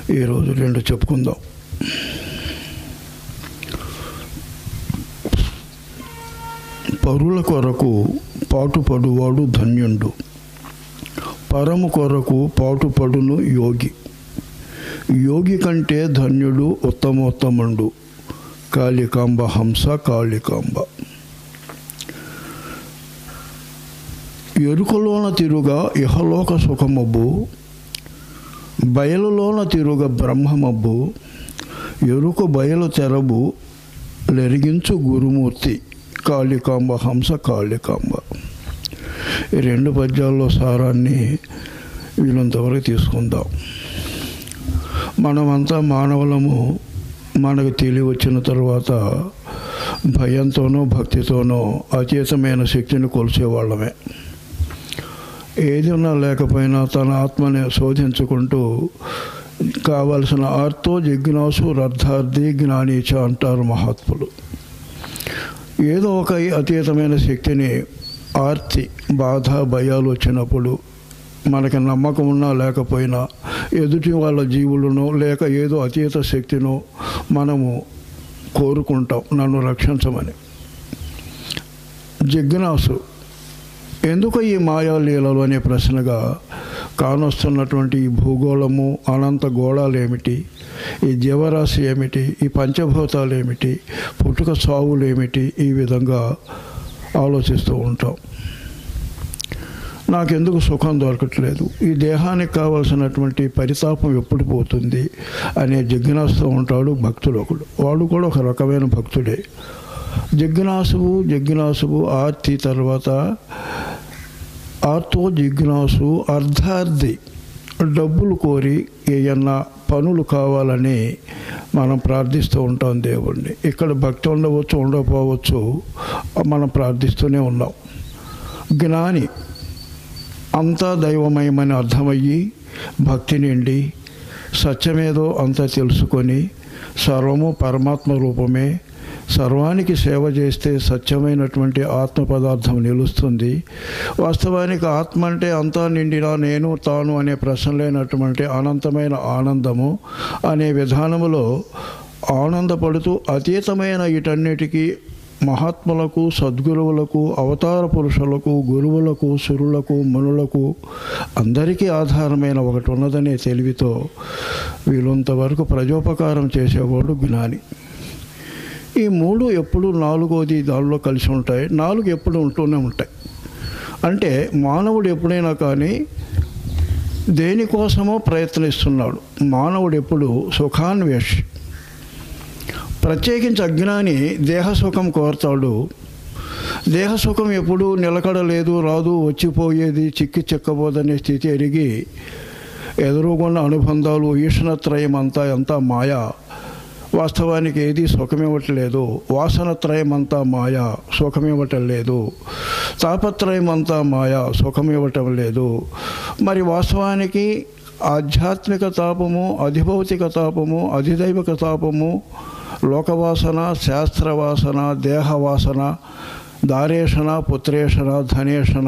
ఈరోజు రెండు చెప్పుకుందాం పరుల కొరకు పాటుపడువాడు ధన్యుండు పరము కొరకు పాటుపడును యోగి యోగి కంటే ధన్యుడు ఉత్తమోత్తముండు కాళికాంబ హంస కాళికాంబ ఎరుకలోన తిరుగా ఇహలోక సుఖమబ్బు బయలులోన తిరుగ బ్రహ్మమబ్బు ఎరుక బయలు తెరబు లెరిగించు గురుమూర్తి కాళికాంబ హంస కాళికాంబ ఈ రెండు పద్యాల్లో సారాన్ని వీళ్ళంతవరకు తీసుకుందాం మనమంతా మానవులము మనకు తెలివి వచ్చిన తర్వాత భయంతోనో భక్తితోనో అతీతమైన శక్తిని కొలిసేవాళ్ళమే ఏది ఉన్నా లేకపోయినా తన ఆత్మని శోధించుకుంటూ కావలసిన ఆర్తో జిజ్ఞాసు రర్థార్థి జ్ఞానీచ అంటారు మహాత్ములు ఏదో ఒక అతీతమైన శక్తిని ఆర్తి బాధ భయాలు వచ్చినప్పుడు మనకి నమ్మకం ఉన్నా లేకపోయినా ఎదుటి వాళ్ళ జీవులను లేక ఏదో అతీత శక్తినో మనము కోరుకుంటాం నన్ను రక్షించమని జిజ్ఞాసు ఎందుకు ఈ మాయాలీలలు అనే ప్రశ్నగా కానొస్తున్నటువంటి ఈ భూగోళము అనంత గోళాలు ఏమిటి ఈ జీవరాశి ఏమిటి ఈ పంచభూతాలు ఏమిటి పుట్టుక సావులు ఏమిటి ఈ విధంగా ఆలోచిస్తూ ఉంటాం నాకెందుకు సుఖం దొరకట్లేదు ఈ దేహానికి కావలసినటువంటి పరితాపం ఎప్పుడు పోతుంది అనే జిజ్ఞాసుతో ఉంటాడు భక్తుడు ఒకడు వాడు కూడా ఒక రకమైన భక్తుడే జిజ్ఞాసువు జిజ్ఞాసువు ఆర్తి తర్వాత ఆర్తో జిజ్ఞాసు అర్ధార్థి డబ్బులు కోరి ఏమన్నా పనులు కావాలని మనం ప్రార్థిస్తూ ఉంటాం దేవుణ్ణి ఇక్కడ భక్తి ఉండవచ్చు ఉండకపోవచ్చు మనం ప్రార్థిస్తూనే ఉన్నాం జ్ఞాని అంతా దైవమయమని అర్థమయ్యి భక్తి నిండి సత్యమేదో అంతా తెలుసుకొని సర్వము పరమాత్మ రూపమే సర్వానికి సేవ చేస్తే సత్యమైనటువంటి ఆత్మ పదార్థం నిలుస్తుంది వాస్తవానికి ఆత్మ అంటే అంతా నిండినా నేను తాను అనే ప్రశ్న లేనటువంటి అనంతమైన ఆనందము అనే విధానములో ఆనందపడుతూ అతీతమైన వీటన్నిటికీ మహాత్ములకు సద్గురువులకు అవతార పురుషులకు గురువులకు సురులకు మునులకు అందరికీ ఆధారమైన ఒకటి ఉన్నదనే తెలివితో వీళ్ళంతవరకు ప్రజోపకారం చేసేవాడు జ్ఞాని ఈ మూడు ఎప్పుడు నాలుగోది దానిలో కలిసి ఉంటాయి నాలుగు ఎప్పుడు ఉంటూనే ఉంటాయి అంటే మానవుడు ఎప్పుడైనా కానీ దేనికోసమో ప్రయత్నిస్తున్నాడు మానవుడు ఎప్పుడు సుఖాన్వేషి ప్రత్యేకించి అజ్ఞాని దేహసుఖం కోరతాడు దేహసుఖం ఎప్పుడు నిలకడలేదు రాదు వచ్చిపోయేది చిక్కి చిక్కబోదనే స్థితి ఎరిగి ఎదురుగున్న అనుబంధాలు ఈషణత్రయం అంతా అంతా మాయా వాస్తవానికి ఏది సుఖమివ్వట్లేదు వాసనత్రయం అంతా మాయ సుఖమివ్వటం లేదు తాపత్రయం అంతా మాయ సుఖమివ్వటం లేదు మరి వాస్తవానికి ఆధ్యాత్మిక తాపము అధిభౌతిక తాపము అధిదైవిక తాపము లోకవాసన శాస్త్రవాసన దేహవాసన దారేషణ పుత్రేషణ ధనేషణ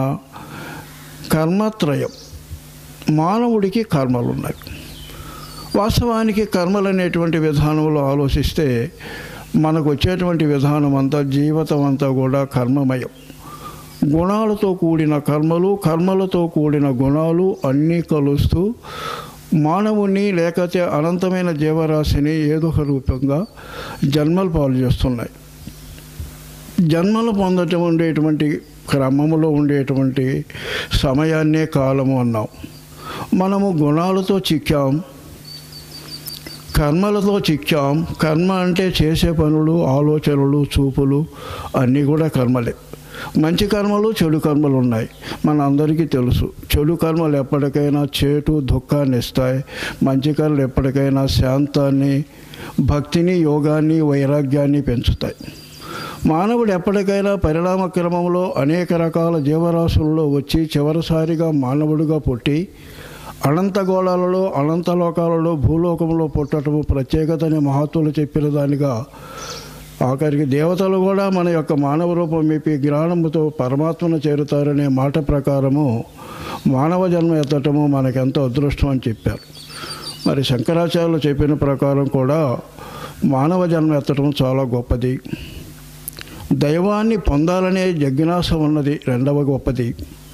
కర్మత్రయం మానవుడికి కర్మలు ఉన్నాయి వాస్తవానికి కర్మలు అనేటువంటి విధానంలో ఆలోచిస్తే మనకు వచ్చేటువంటి విధానం అంతా జీవితం అంతా కూడా కర్మమయం గుణాలతో కూడిన కర్మలు కర్మలతో కూడిన గుణాలు అన్నీ కలుస్తూ మానవుని లేకపోతే అనంతమైన జీవరాశిని ఏదో ఒక రూపంగా జన్మలు పాలు చేస్తున్నాయి జన్మలు పొందటం ఉండేటువంటి క్రమములో ఉండేటువంటి సమయాన్నే కాలము అన్నాం మనము గుణాలతో చిక్కాం కర్మలతో చిక్కాం కర్మ అంటే చేసే పనులు ఆలోచనలు చూపులు అన్నీ కూడా కర్మలే మంచి కర్మలు చెడు కర్మలు ఉన్నాయి మన అందరికీ తెలుసు చెడు కర్మలు ఎప్పటికైనా చేటు దుఃఖాన్ని ఇస్తాయి మంచి కర్మలు ఎప్పటికైనా శాంతాన్ని భక్తిని యోగాన్ని వైరాగ్యాన్ని పెంచుతాయి మానవుడు ఎప్పటికైనా పరిణామ క్రమంలో అనేక రకాల జీవరాశుల్లో వచ్చి చివరిసారిగా మానవుడిగా పుట్టి అనంత గోళాలలో అనంత లోకాలలో భూలోకంలో పుట్టటము ప్రత్యేకతని మహత్తులు చెప్పిన దానిగా ఆఖరికి దేవతలు కూడా మన యొక్క మానవ రూపం మీపి జ్ఞానముతో పరమాత్మను చేరుతారనే మాట ప్రకారము మానవ జన్మ ఎత్తటము మనకెంతో అదృష్టం అని చెప్పారు మరి శంకరాచార్యులు చెప్పిన ప్రకారం కూడా మానవ జన్మ ఎత్తడం చాలా గొప్పది దైవాన్ని పొందాలనే జిజ్ఞాస ఉన్నది రెండవ గొప్పది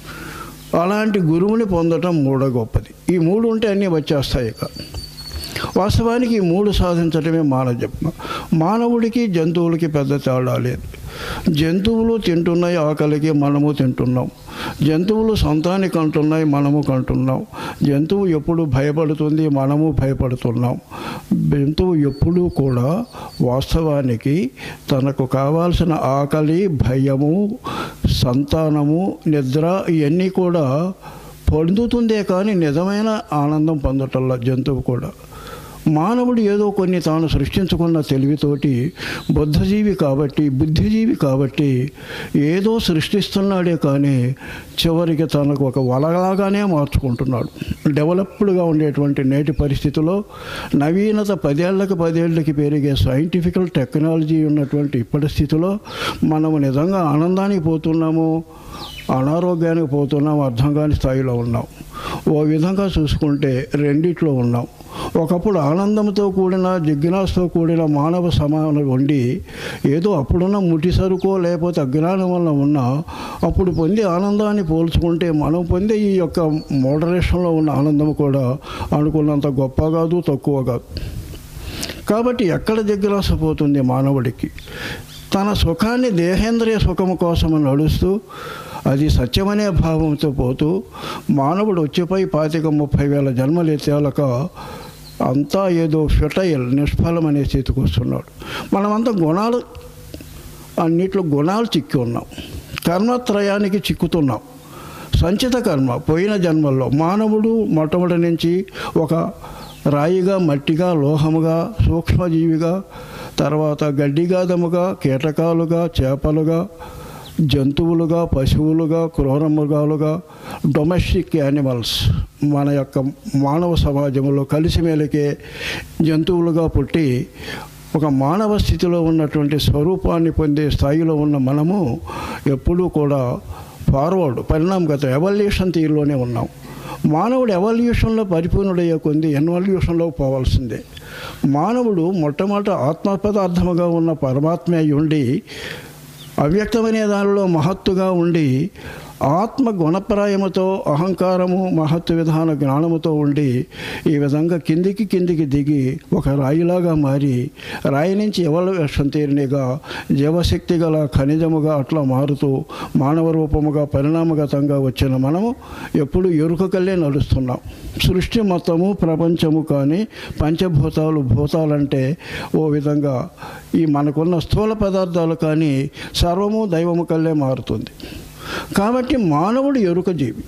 అలాంటి గురువుని పొందటం మూడో గొప్పది ఈ మూడు ఉంటే అన్నీ వచ్చేస్తాయి ఇక వాస్తవానికి ఈ మూడు సాధించడమే మానవ జన్మ మానవుడికి జంతువులకి పెద్ద తేడా లేదు జంతువులు తింటున్నాయి ఆకలికి మనము తింటున్నాం జంతువులు సొంతానికి కంటున్నాయి మనము కంటున్నాం జంతువు ఎప్పుడు భయపడుతుంది మనము భయపడుతున్నాం జంతువు ఎప్పుడూ కూడా వాస్తవానికి తనకు కావాల్సిన ఆకలి భయము సంతానము నిద్ర ఇవన్నీ కూడా పొందుతుందే కానీ నిజమైన ఆనందం పొందటంలో జంతువు కూడా మానవుడు ఏదో కొన్ని తాను సృష్టించుకున్న తెలివితోటి బుద్ధజీవి కాబట్టి బుద్ధిజీవి కాబట్టి ఏదో సృష్టిస్తున్నాడే కానీ చివరికి తనకు ఒక వలలాగానే మార్చుకుంటున్నాడు డెవలప్డ్గా ఉండేటువంటి నేటి పరిస్థితిలో నవీనత పదేళ్లకు పదేళ్ళకి పెరిగే సైంటిఫికల్ టెక్నాలజీ ఉన్నటువంటి ఇప్పటి స్థితిలో మనము నిజంగా ఆనందానికి పోతున్నాము అనారోగ్యానికి పోతున్నాం అర్థం కాని స్థాయిలో ఉన్నాం ఓ విధంగా చూసుకుంటే రెండిట్లో ఉన్నాం ఒకప్పుడు ఆనందంతో కూడిన జిజ్ఞాసతో కూడిన మానవ సమానం ఉండి ఏదో అప్పుడున్న ముటి సరుకో లేకపోతే అజ్ఞానం వల్ల ఉన్నా అప్పుడు పొందే ఆనందాన్ని పోల్చుకుంటే మనం పొందే ఈ యొక్క మోడరేషన్లో ఉన్న ఆనందం కూడా అనుకున్నంత గొప్ప కాదు తక్కువ కాదు కాబట్టి ఎక్కడ జిజ్ఞాస పోతుంది మానవుడికి తన సుఖాన్ని దేహేంద్రియ సుఖము కోసం నడుస్తూ అది సత్యమనే భావంతో పోతూ మానవుడు వచ్చిపోయి పాతిక ముప్పై వేల జన్మలు ఎత్తేలక అంతా ఏదో ఫిటైల్ నిష్ఫలమనే స్థితికి వస్తున్నాడు మనమంతా గుణాలు అన్నిట్లో గుణాలు చిక్కి ఉన్నాం కర్మత్రయానికి చిక్కుతున్నాం సంచిత కర్మ పోయిన జన్మల్లో మానవుడు మొట్టమొదటి నుంచి ఒక రాయిగా మట్టిగా లోహముగా సూక్ష్మజీవిగా తర్వాత గడ్డిగాదముగా కీటకాలుగా చేపలుగా జంతువులుగా పశువులుగా క్రూర మృగాలుగా డొమెస్టిక్ యానిమల్స్ మన యొక్క మానవ సమాజంలో కలిసిమెలికే జంతువులుగా పుట్టి ఒక మానవ స్థితిలో ఉన్నటువంటి స్వరూపాన్ని పొందే స్థాయిలో ఉన్న మనము ఎప్పుడూ కూడా ఫార్వర్డ్ పరిణామగత ఎవల్యూషన్ తీరులోనే ఉన్నాం మానవుడు ఎవల్యూషన్లో పరిపూర్ణుడయ్యే కొంది ఎన్వల్యూషన్లో పోవాల్సిందే మానవుడు మొట్టమొదట ఆత్మ పదార్థముగా ఉన్న పరమాత్మ అయి ఉండి అవ్యక్తమనే దానిలో మహత్తుగా ఉండి ఆత్మ గుణప్రాయముతో అహంకారము మహత్తు విధాన జ్ఞానముతో ఉండి ఈ విధంగా కిందికి కిందికి దిగి ఒక రాయిలాగా మారి రాయి నుంచి ఎవల్యూషన్ తీరినిగా జీవశక్తి గల ఖనిజముగా అట్లా మారుతూ మానవ రూపముగా పరిణామగతంగా వచ్చిన మనము ఎప్పుడు ఎరుకకల్లే నడుస్తున్నాం సృష్టి మొత్తము ప్రపంచము కానీ పంచభూతాలు భూతాలంటే ఓ విధంగా ఈ మనకున్న స్థూల పదార్థాలు కానీ సర్వము దైవము కల్లే మారుతుంది కాబట్టి మానవుడు ఎరుక జీవి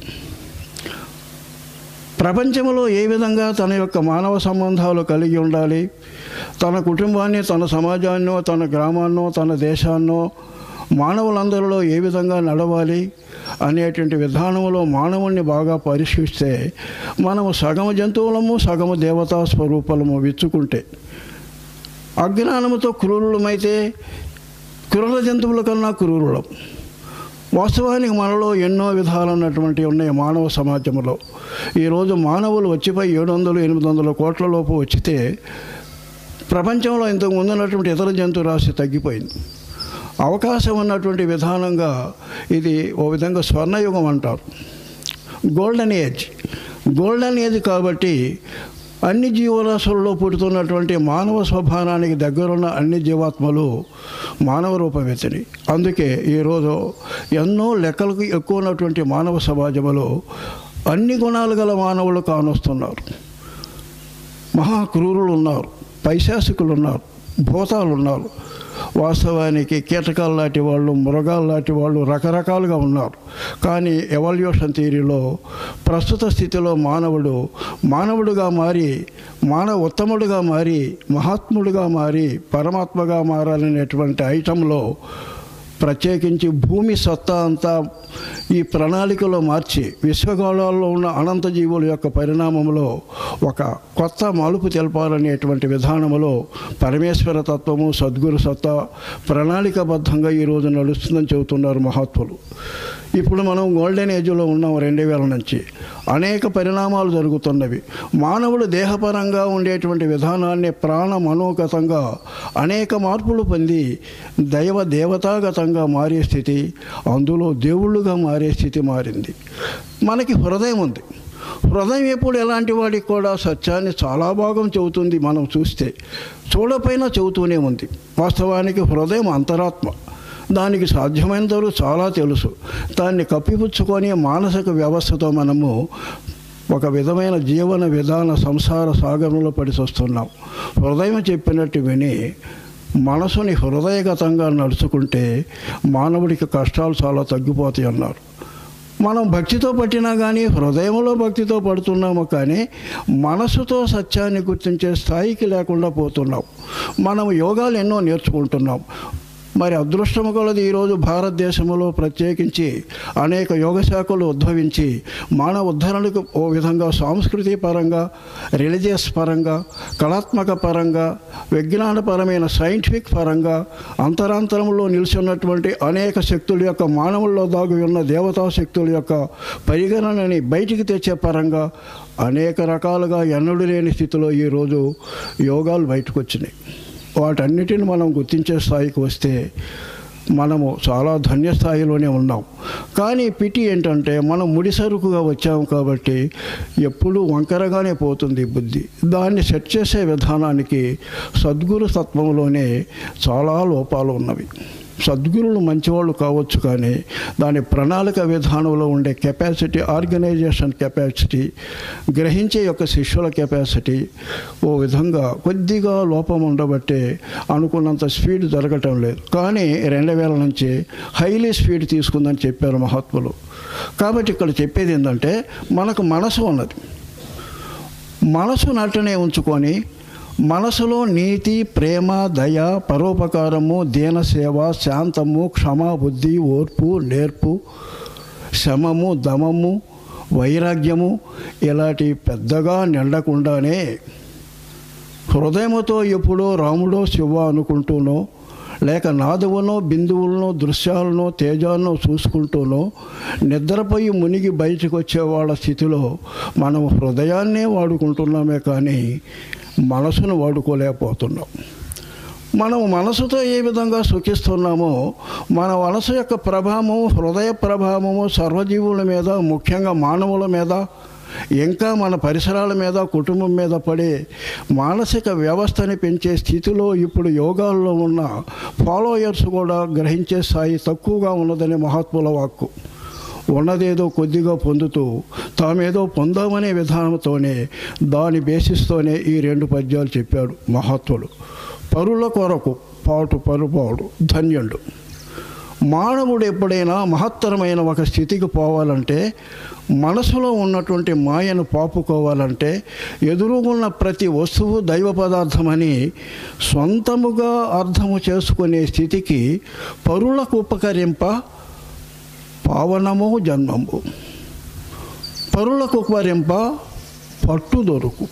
ప్రపంచంలో ఏ విధంగా తన యొక్క మానవ సంబంధాలు కలిగి ఉండాలి తన కుటుంబాన్ని తన సమాజాన్నో తన గ్రామాన్నో తన దేశాన్నో మానవులందరిలో ఏ విధంగా నడవాలి అనేటువంటి విధానంలో మానవుణ్ణి బాగా పరిశీలిస్తే మనము సగము జంతువులము సగము దేవతా స్వరూపలము విచ్చుకుంటే అజ్ఞానముతో క్రూరులమైతే క్రూర జంతువుల కన్నా క్రూరులం వాస్తవానికి మనలో ఎన్నో విధాలైనటువంటి ఉన్నాయి మానవ సమాజంలో ఈరోజు మానవులు వచ్చిపోయి ఏడు వందలు ఎనిమిది వందల కోట్ల లోపు వచ్చితే ప్రపంచంలో ఇంతకు ముందు ఉన్నటువంటి ఇతర జంతు రాశి తగ్గిపోయింది అవకాశం ఉన్నటువంటి విధానంగా ఇది ఓ విధంగా స్వర్ణయుగం అంటారు గోల్డెన్ ఏజ్ గోల్డెన్ ఏజ్ కాబట్టి అన్ని జీవరాశుల్లో పుడుతున్నటువంటి మానవ స్వభావానికి దగ్గరున్న అన్ని జీవాత్మలు మానవ రూపమెత్తని అందుకే ఈరోజు ఎన్నో లెక్కలకు ఎక్కువ ఉన్నటువంటి మానవ సమాజంలో అన్ని గుణాలు గల మానవులు కానొస్తున్నారు మహాక్రూరులు ఉన్నారు పైశాసికులు ఉన్నారు భూతాలు ఉన్నారు వాస్తవానికి కీటకాలు లాంటి వాళ్ళు మృగాలు లాంటి వాళ్ళు రకరకాలుగా ఉన్నారు కానీ ఎవల్యూషన్ థియరీలో ప్రస్తుత స్థితిలో మానవుడు మానవుడుగా మారి మానవ ఉత్తముడుగా మారి మహాత్ముడుగా మారి పరమాత్మగా మారాలనేటువంటి ఐటంలో ప్రత్యేకించి భూమి సత్తా అంతా ఈ ప్రణాళికలో మార్చి విశ్వగోళాల్లో ఉన్న అనంత జీవుల యొక్క పరిణామంలో ఒక కొత్త మలుపు తెలపాలనేటువంటి విధానంలో పరమేశ్వర తత్వము సద్గురు సత్తా ప్రణాళికాబద్ధంగా ఈరోజు నడుస్తుందని చెబుతున్నారు మహాత్ములు ఇప్పుడు మనం గోల్డెన్ ఏజ్లో ఉన్నాం రెండు వేల నుంచి అనేక పరిణామాలు జరుగుతున్నవి మానవుడు దేహపరంగా ఉండేటువంటి విధానాన్ని ప్రాణ మనోగతంగా అనేక మార్పులు పొంది దైవ దేవతాగతంగా మారే స్థితి అందులో దేవుళ్ళుగా మారే స్థితి మారింది మనకి హృదయం ఉంది హృదయం ఎప్పుడు ఎలాంటి వాడికి కూడా సత్యాన్ని చాలా భాగం చెబుతుంది మనం చూస్తే చూడపైన చెబుతూనే ఉంది వాస్తవానికి హృదయం అంతరాత్మ దానికి సాధ్యమైనంతవరకు చాలా తెలుసు దాన్ని కప్పిపుచ్చుకొని మానసిక వ్యవస్థతో మనము ఒక విధమైన జీవన విధాన సంసార సాగరంలో పడి వస్తున్నాం హృదయం చెప్పినట్టు విని మనసుని హృదయగతంగా నడుచుకుంటే మానవుడికి కష్టాలు చాలా తగ్గిపోతాయి అన్నారు మనం భక్తితో పట్టినా కానీ హృదయంలో భక్తితో పడుతున్నాము కానీ మనసుతో సత్యాన్ని గుర్తించే స్థాయికి లేకుండా పోతున్నాం మనం యోగాలు ఎన్నో నేర్చుకుంటున్నాం మరి అదృష్టము కలది ఈరోజు భారతదేశంలో ప్రత్యేకించి అనేక యోగ శాఖలు ఉద్భవించి మానవ ఉద్ధరణకు ఓ విధంగా సాంస్కృతిక పరంగా రిలీజియస్ పరంగా కళాత్మక పరంగా విజ్ఞానపరమైన సైంటిఫిక్ పరంగా అంతరాంతరంలో నిలిచిన్నటువంటి అనేక శక్తుల యొక్క మానవుల్లో దాగి ఉన్న దేవతా శక్తుల యొక్క పరిగణనని బయటికి తెచ్చే పరంగా అనేక రకాలుగా ఎన్నడూ లేని స్థితిలో ఈరోజు యోగాలు బయటకు వచ్చినాయి వాటన్నిటిని మనం గుర్తించే స్థాయికి వస్తే మనము చాలా ధన్య స్థాయిలోనే ఉన్నాం కానీ పిటి ఏంటంటే మనం ముడిసరుకుగా వచ్చాము కాబట్టి ఎప్పుడూ వంకరగానే పోతుంది బుద్ధి దాన్ని సెట్ చేసే విధానానికి సద్గురు తత్వంలోనే చాలా లోపాలు ఉన్నవి సద్గురులు మంచివాళ్ళు కావచ్చు కానీ దాని ప్రణాళిక విధానంలో ఉండే కెపాసిటీ ఆర్గనైజేషన్ కెపాసిటీ గ్రహించే యొక్క శిష్యుల కెపాసిటీ ఓ విధంగా కొద్దిగా లోపం ఉండబట్టే అనుకున్నంత స్పీడ్ జరగటం లేదు కానీ రెండు వేల నుంచి హైలీ స్పీడ్ తీసుకుందని చెప్పారు మహాత్ములు కాబట్టి ఇక్కడ చెప్పేది ఏంటంటే మనకు మనసు ఉన్నది మనసు నటనే ఉంచుకొని మనసులో నీతి ప్రేమ దయ పరోపకారము దీనసేవ శాంతము క్షమాబుద్ధి ఓర్పు నేర్పు శమము దమము వైరాగ్యము ఇలాంటి పెద్దగా నిండకుండానే హృదయముతో ఎప్పుడో రాముడో శివ అనుకుంటూనో లేక నాదువునో బిందువులనో దృశ్యాలనో తేజాలను చూసుకుంటూనో నిద్రపోయి మునిగి బయటకు వచ్చే వాళ్ళ స్థితిలో మనం హృదయాన్నే వాడుకుంటున్నామే కానీ మనసును వాడుకోలేకపోతున్నాం మనం మనసుతో ఏ విధంగా సుఖిస్తున్నామో మన మనసు యొక్క ప్రభావము హృదయ ప్రభావము సర్వజీవుల మీద ముఖ్యంగా మానవుల మీద ఇంకా మన పరిసరాల మీద కుటుంబం మీద పడే మానసిక వ్యవస్థని పెంచే స్థితిలో ఇప్పుడు యోగాల్లో ఉన్న ఫాలోయర్స్ కూడా గ్రహించే స్థాయి తక్కువగా ఉన్నదని మహాత్ముల వాక్కు ఉన్నదేదో కొద్దిగా పొందుతూ తామేదో పొందామనే విధానంతోనే దాని బేసిస్తోనే ఈ రెండు పద్యాలు చెప్పాడు మహాత్ముడు పరుల కొరకు పాటు పరుపాడు ధన్యుడు మానవుడు ఎప్పుడైనా మహత్తరమైన ఒక స్థితికి పోవాలంటే మనసులో ఉన్నటువంటి మాయను పాపుకోవాలంటే ఎదురుగున్న ప్రతి వస్తువు దైవ పదార్థమని సొంతముగా అర్థము చేసుకునే స్థితికి పరులకు ఉపకరింప పావనము జన్మము పరులకు ఉపకరింప పట్టు దొరుకు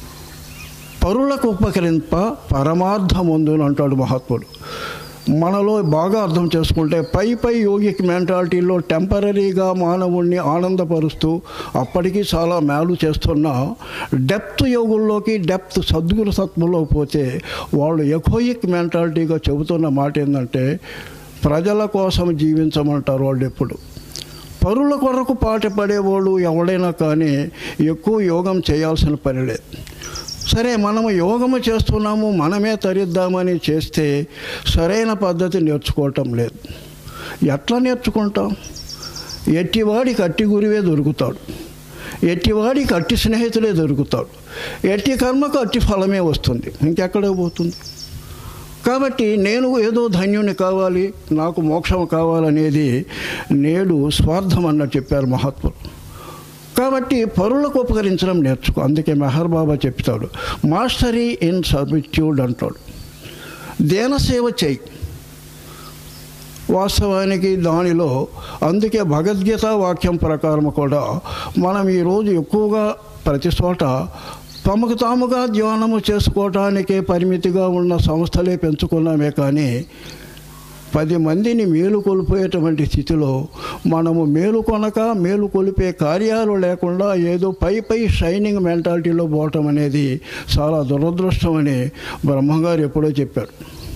పరులకు ఉపకరింప పరమార్థముందును అంటాడు మహాత్ముడు మనలో బాగా అర్థం చేసుకుంటే పై పై యోగిక్ మెంటాలిటీలో టెంపరీగా మానవుణ్ణి ఆనందపరుస్తూ అప్పటికీ చాలా మేలు చేస్తున్న డెప్త్ యోగుల్లోకి డెప్త్ సద్గురు సత్వంలో పోతే వాళ్ళు ఎకోయిక్ మెంటాలిటీగా చెబుతున్న మాట ఏంటంటే ప్రజల కోసం జీవించమంటారు వాళ్ళు ఎప్పుడు పరుల కొరకు పాట పడేవాళ్ళు ఎవడైనా కానీ ఎక్కువ యోగం చేయాల్సిన పని లేదు సరే మనము యోగము చేస్తున్నాము మనమే తరిద్దామని చేస్తే సరైన పద్ధతి నేర్చుకోవటం లేదు ఎట్లా నేర్చుకుంటాం ఎట్టివాడికి అట్టి గురివే దొరుకుతాడు ఎట్టివాడికి అట్టి స్నేహితులే దొరుకుతాడు ఎట్టి కర్మకు అట్టి ఫలమే వస్తుంది ఇంకెక్కడే పోతుంది కాబట్టి నేను ఏదో ధన్యుని కావాలి నాకు మోక్షం కావాలనేది నేడు స్వార్థం అన్నట్టు చెప్పారు మహాత్ములు కాబట్టి పరులకు ఉపకరించడం నేర్చుకో అందుకే మెహర్ బాబా చెప్తాడు మాస్టరీ ఇన్ సర్విట్యూడ్ అంటాడు దేనసేవ చేయి వాస్తవానికి దానిలో అందుకే భగవద్గీత వాక్యం ప్రకారం కూడా మనం ఈరోజు ఎక్కువగా ప్రతి చోట తమకు తాముగా ధ్యానము చేసుకోవటానికే పరిమితిగా ఉన్న సంస్థలే పెంచుకున్నామే కానీ పది మందిని మేలు కొలిపోయేటువంటి స్థితిలో మనము మేలు కొనక మేలు కొలిపే కార్యాలు లేకుండా ఏదో పై పై షైనింగ్ మెంటాలిటీలో పోవటం అనేది చాలా దురదృష్టం అని బ్రహ్మగారు ఎప్పుడో చెప్పారు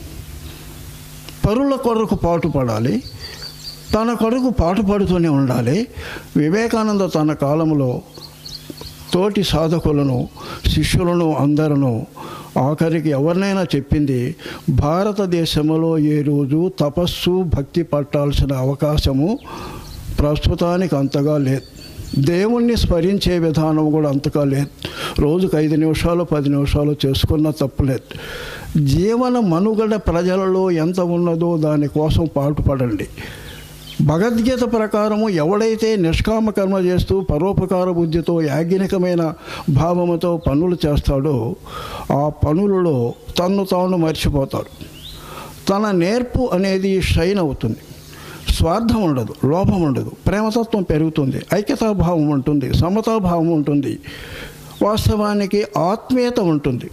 పరుల కొరకు పాటు పడాలి తన కొరకు పాటు పడుతూనే ఉండాలి వివేకానంద తన కాలంలో తోటి సాధకులను శిష్యులను అందరూ ఆఖరికి ఎవరినైనా చెప్పింది భారతదేశంలో ఏ రోజు తపస్సు భక్తి పట్టాల్సిన అవకాశము ప్రస్తుతానికి అంతగా లేదు దేవుణ్ణి స్మరించే విధానం కూడా అంతగా లేదు రోజుకు ఐదు నిమిషాలు పది నిమిషాలు చేసుకున్న తప్పులేదు జీవన మనుగడ ప్రజలలో ఎంత ఉన్నదో దానికోసం పాటుపడండి భగవద్గీత ప్రకారము ఎవడైతే నిష్కామ కర్మ చేస్తూ పరోపకార బుద్ధితో యాజ్ఞికమైన భావముతో పనులు చేస్తాడో ఆ పనులలో తన్ను తాను మర్చిపోతాడు తన నేర్పు అనేది షైన్ అవుతుంది స్వార్థం ఉండదు లోపం ఉండదు ప్రేమతత్వం పెరుగుతుంది ఐక్యతాభావం ఉంటుంది సమతాభావం ఉంటుంది వాస్తవానికి ఆత్మీయత ఉంటుంది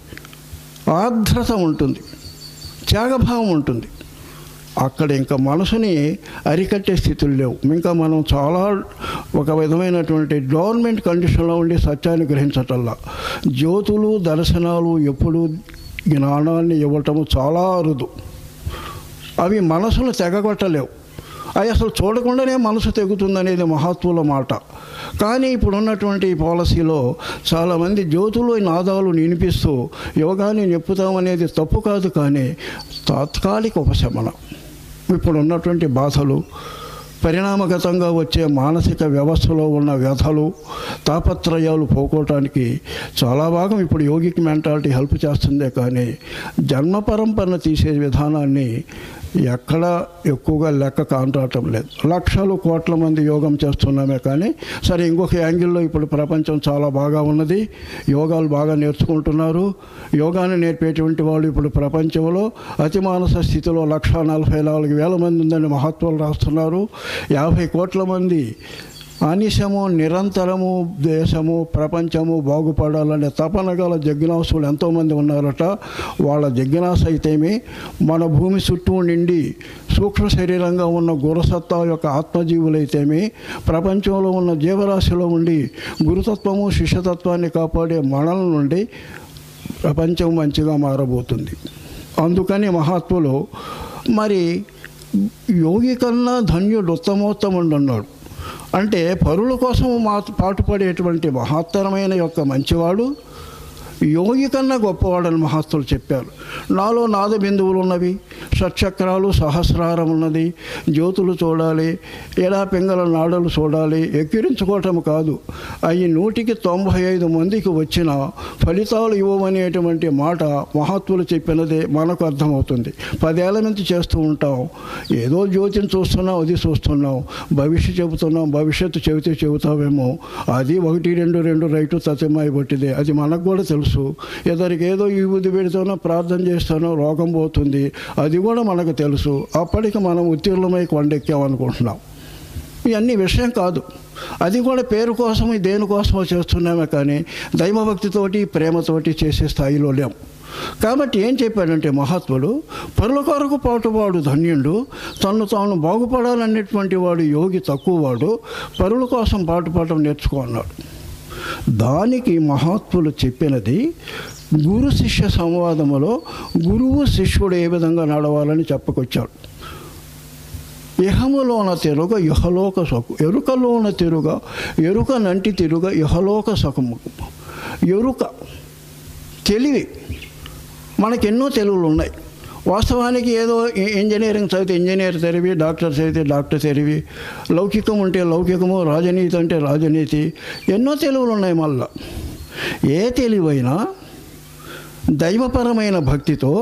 ఆర్ద్రత ఉంటుంది త్యాగభావం ఉంటుంది అక్కడ ఇంకా మనసుని అరికట్టే స్థితులు లేవు ఇంకా మనం చాలా ఒక విధమైనటువంటి గవర్నమెంట్ కండిషన్లో ఉండి సత్యాన్ని గ్రహించటల్లా జ్యోతులు దర్శనాలు ఎప్పుడు జ్ఞానాన్ని ఇవ్వటము చాలా అరుదు అవి మనసును తెగగొట్టలేవు అవి అసలు చూడకుండానే మనసు తెగుతుందనేది మహాత్ముల మాట కానీ ఇప్పుడు ఉన్నటువంటి పాలసీలో చాలామంది జ్యోతులు నాదాలు వినిపిస్తూ యోగాన్ని నిప్పుతామనేది తప్పు కాదు కానీ తాత్కాలిక ఉపశమనం ఇప్పుడు ఉన్నటువంటి బాధలు పరిణామగతంగా వచ్చే మానసిక వ్యవస్థలో ఉన్న వ్యధలు తాపత్రయాలు పోకోవటానికి చాలా భాగం ఇప్పుడు యోగిక్ మెంటాలిటీ హెల్ప్ చేస్తుందే కానీ జన్మ పరంపరను తీసే విధానాన్ని ఎక్కడ ఎక్కువగా లెక్క కాంటాటం లేదు లక్షలు కోట్ల మంది యోగం చేస్తున్నామే కానీ సరే ఇంకొక యాంగిల్లో ఇప్పుడు ప్రపంచం చాలా బాగా ఉన్నది యోగాలు బాగా నేర్చుకుంటున్నారు యోగాన్ని నేర్పేటువంటి వాళ్ళు ఇప్పుడు ప్రపంచంలో అతి మానస స్థితిలో లక్ష నలభై నాలుగు వేల మంది ఉందని మహత్వాలు రాస్తున్నారు యాభై కోట్ల మంది అనిశము నిరంతరము దేశము ప్రపంచము బాగుపడాలనే తపన గల జిజ్ఞాసులు ఎంతోమంది ఉన్నారట వాళ్ళ జిజ్ఞాస అయితేమి మన భూమి చుట్టూ నిండి సూక్ష్మ శరీరంగా ఉన్న గురసత్తా యొక్క ఆత్మజీవులైతేమి ప్రపంచంలో ఉన్న జీవరాశిలో ఉండి గురుతత్వము శిష్యతత్వాన్ని కాపాడే మనల నుండి ప్రపంచం మంచిగా మారబోతుంది అందుకని మహాత్ములు మరి యోగి కన్నా ధన్యుడు ఉత్తమోత్తముడు అన్నాడు అంటే పరుల కోసం మా పాటుపడేటువంటి మహత్తరమైన యొక్క మంచివాడు యోగి కన్నా గొప్పవాడని మహత్తులు చెప్పారు నాలో నాద బిందువులు ఉన్నవి షట్చక్రాలు సహస్రారం ఉన్నది జ్యోతులు చూడాలి ఎలా పింగళ నాడలు చూడాలి ఎక్కిరించుకోవటం కాదు అవి నూటికి తొంభై ఐదు మందికి వచ్చిన ఫలితాలు ఇవ్వమనేటువంటి మాట మహాత్ములు చెప్పినదే మనకు అర్థమవుతుంది పదేళ్ల నుంచి చేస్తూ ఉంటాం ఏదో జ్యోతిని చూస్తున్నాం అది చూస్తున్నాం భవిష్యత్తు చెబుతున్నాం భవిష్యత్తు చెబితే చెబుతామేమో అది ఒకటి రెండు రెండు రైటు తతిమాయి పట్టిదే అది మనకు కూడా తెలుసు ఇద్దరికి ఏదో ఈ బుద్ధి పెడితేనో ప్రార్థన చేస్తానో రోగం పోతుంది అది కూడా మనకు తెలుసు అప్పటికి మనం ఉత్తీర్ణమై కొండెక్కామనుకుంటున్నాం ఇవన్నీ విషయం కాదు అది కూడా పేరు కోసము దేనికోసమో చేస్తున్నామే కానీ దైవభక్తితోటి ప్రేమతోటి చేసే స్థాయిలో లేం కాబట్టి ఏం చెప్పాడంటే మహాత్ముడు పరుల కొరకు పాటువాడు ధన్యుడు తను తాను బాగుపడాలనేటువంటి వాడు యోగి తక్కువవాడు పరుల కోసం పాటుపడటం నేర్చుకో అన్నాడు దానికి మహాత్ములు చెప్పినది గురు శిష్య సంవాదములో గురువు శిష్యుడు ఏ విధంగా నడవాలని చెప్పుకొచ్చాడు ఇహములోన తిరుగ ఇహలోక సుఖం ఎరుకలోన తిరుగ ఎరుక నంటి తిరుగ ఇహలోక సుఖము ఎరుక తెలివి మనకెన్నో తెలుగులు ఉన్నాయి వాస్తవానికి ఏదో ఇ- ఇంజనీరింగ్ చదివితే ఇంజనీర్ తెలివి డాక్టర్ చదివితే డాక్టర్ తెలివి లౌకికం ఉంటే లౌకికము రాజనీతి అంటే రాజనీతి ఎన్నో తెలుగులు ఉన్నాయి మళ్ళా ఏ తెలివైనా దైవపరమైన భక్తితో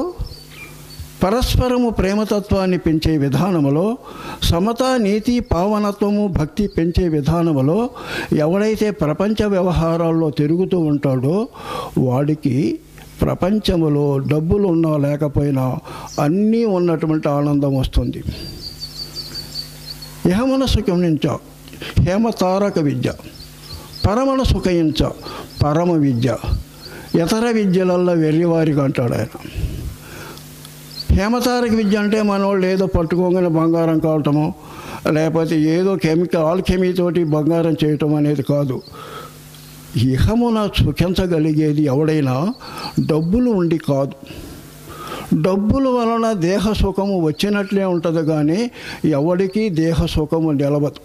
పరస్పరము ప్రేమతత్వాన్ని పెంచే విధానములో సమతా నీతి పావనత్వము భక్తి పెంచే విధానములో ఎవడైతే ప్రపంచ వ్యవహారాల్లో తిరుగుతూ ఉంటాడో వాడికి ప్రపంచములో డబ్బులు ఉన్నా లేకపోయినా అన్నీ ఉన్నటువంటి ఆనందం వస్తుంది ఇహమన సుఖమించ హేమతారక విద్య పరమన సుఖయించ పరమ విద్య ఇతర విద్యలల్లో వెర్రివారికి అంటాడు ఆయన హేమతారక విద్య అంటే మనోళ్ళు ఏదో పట్టుకోగానే బంగారం కావటము లేకపోతే ఏదో కెమికల్ ఆల్కెమీతోటి బంగారం చేయటం అనేది కాదు ఇహమున సుఖించగలిగేది ఎవడైనా డబ్బులు ఉండి కాదు డబ్బుల వలన దేహ సుఖము వచ్చినట్లే ఉంటుంది కానీ ఎవడికి దేహ సుఖము నిలవదు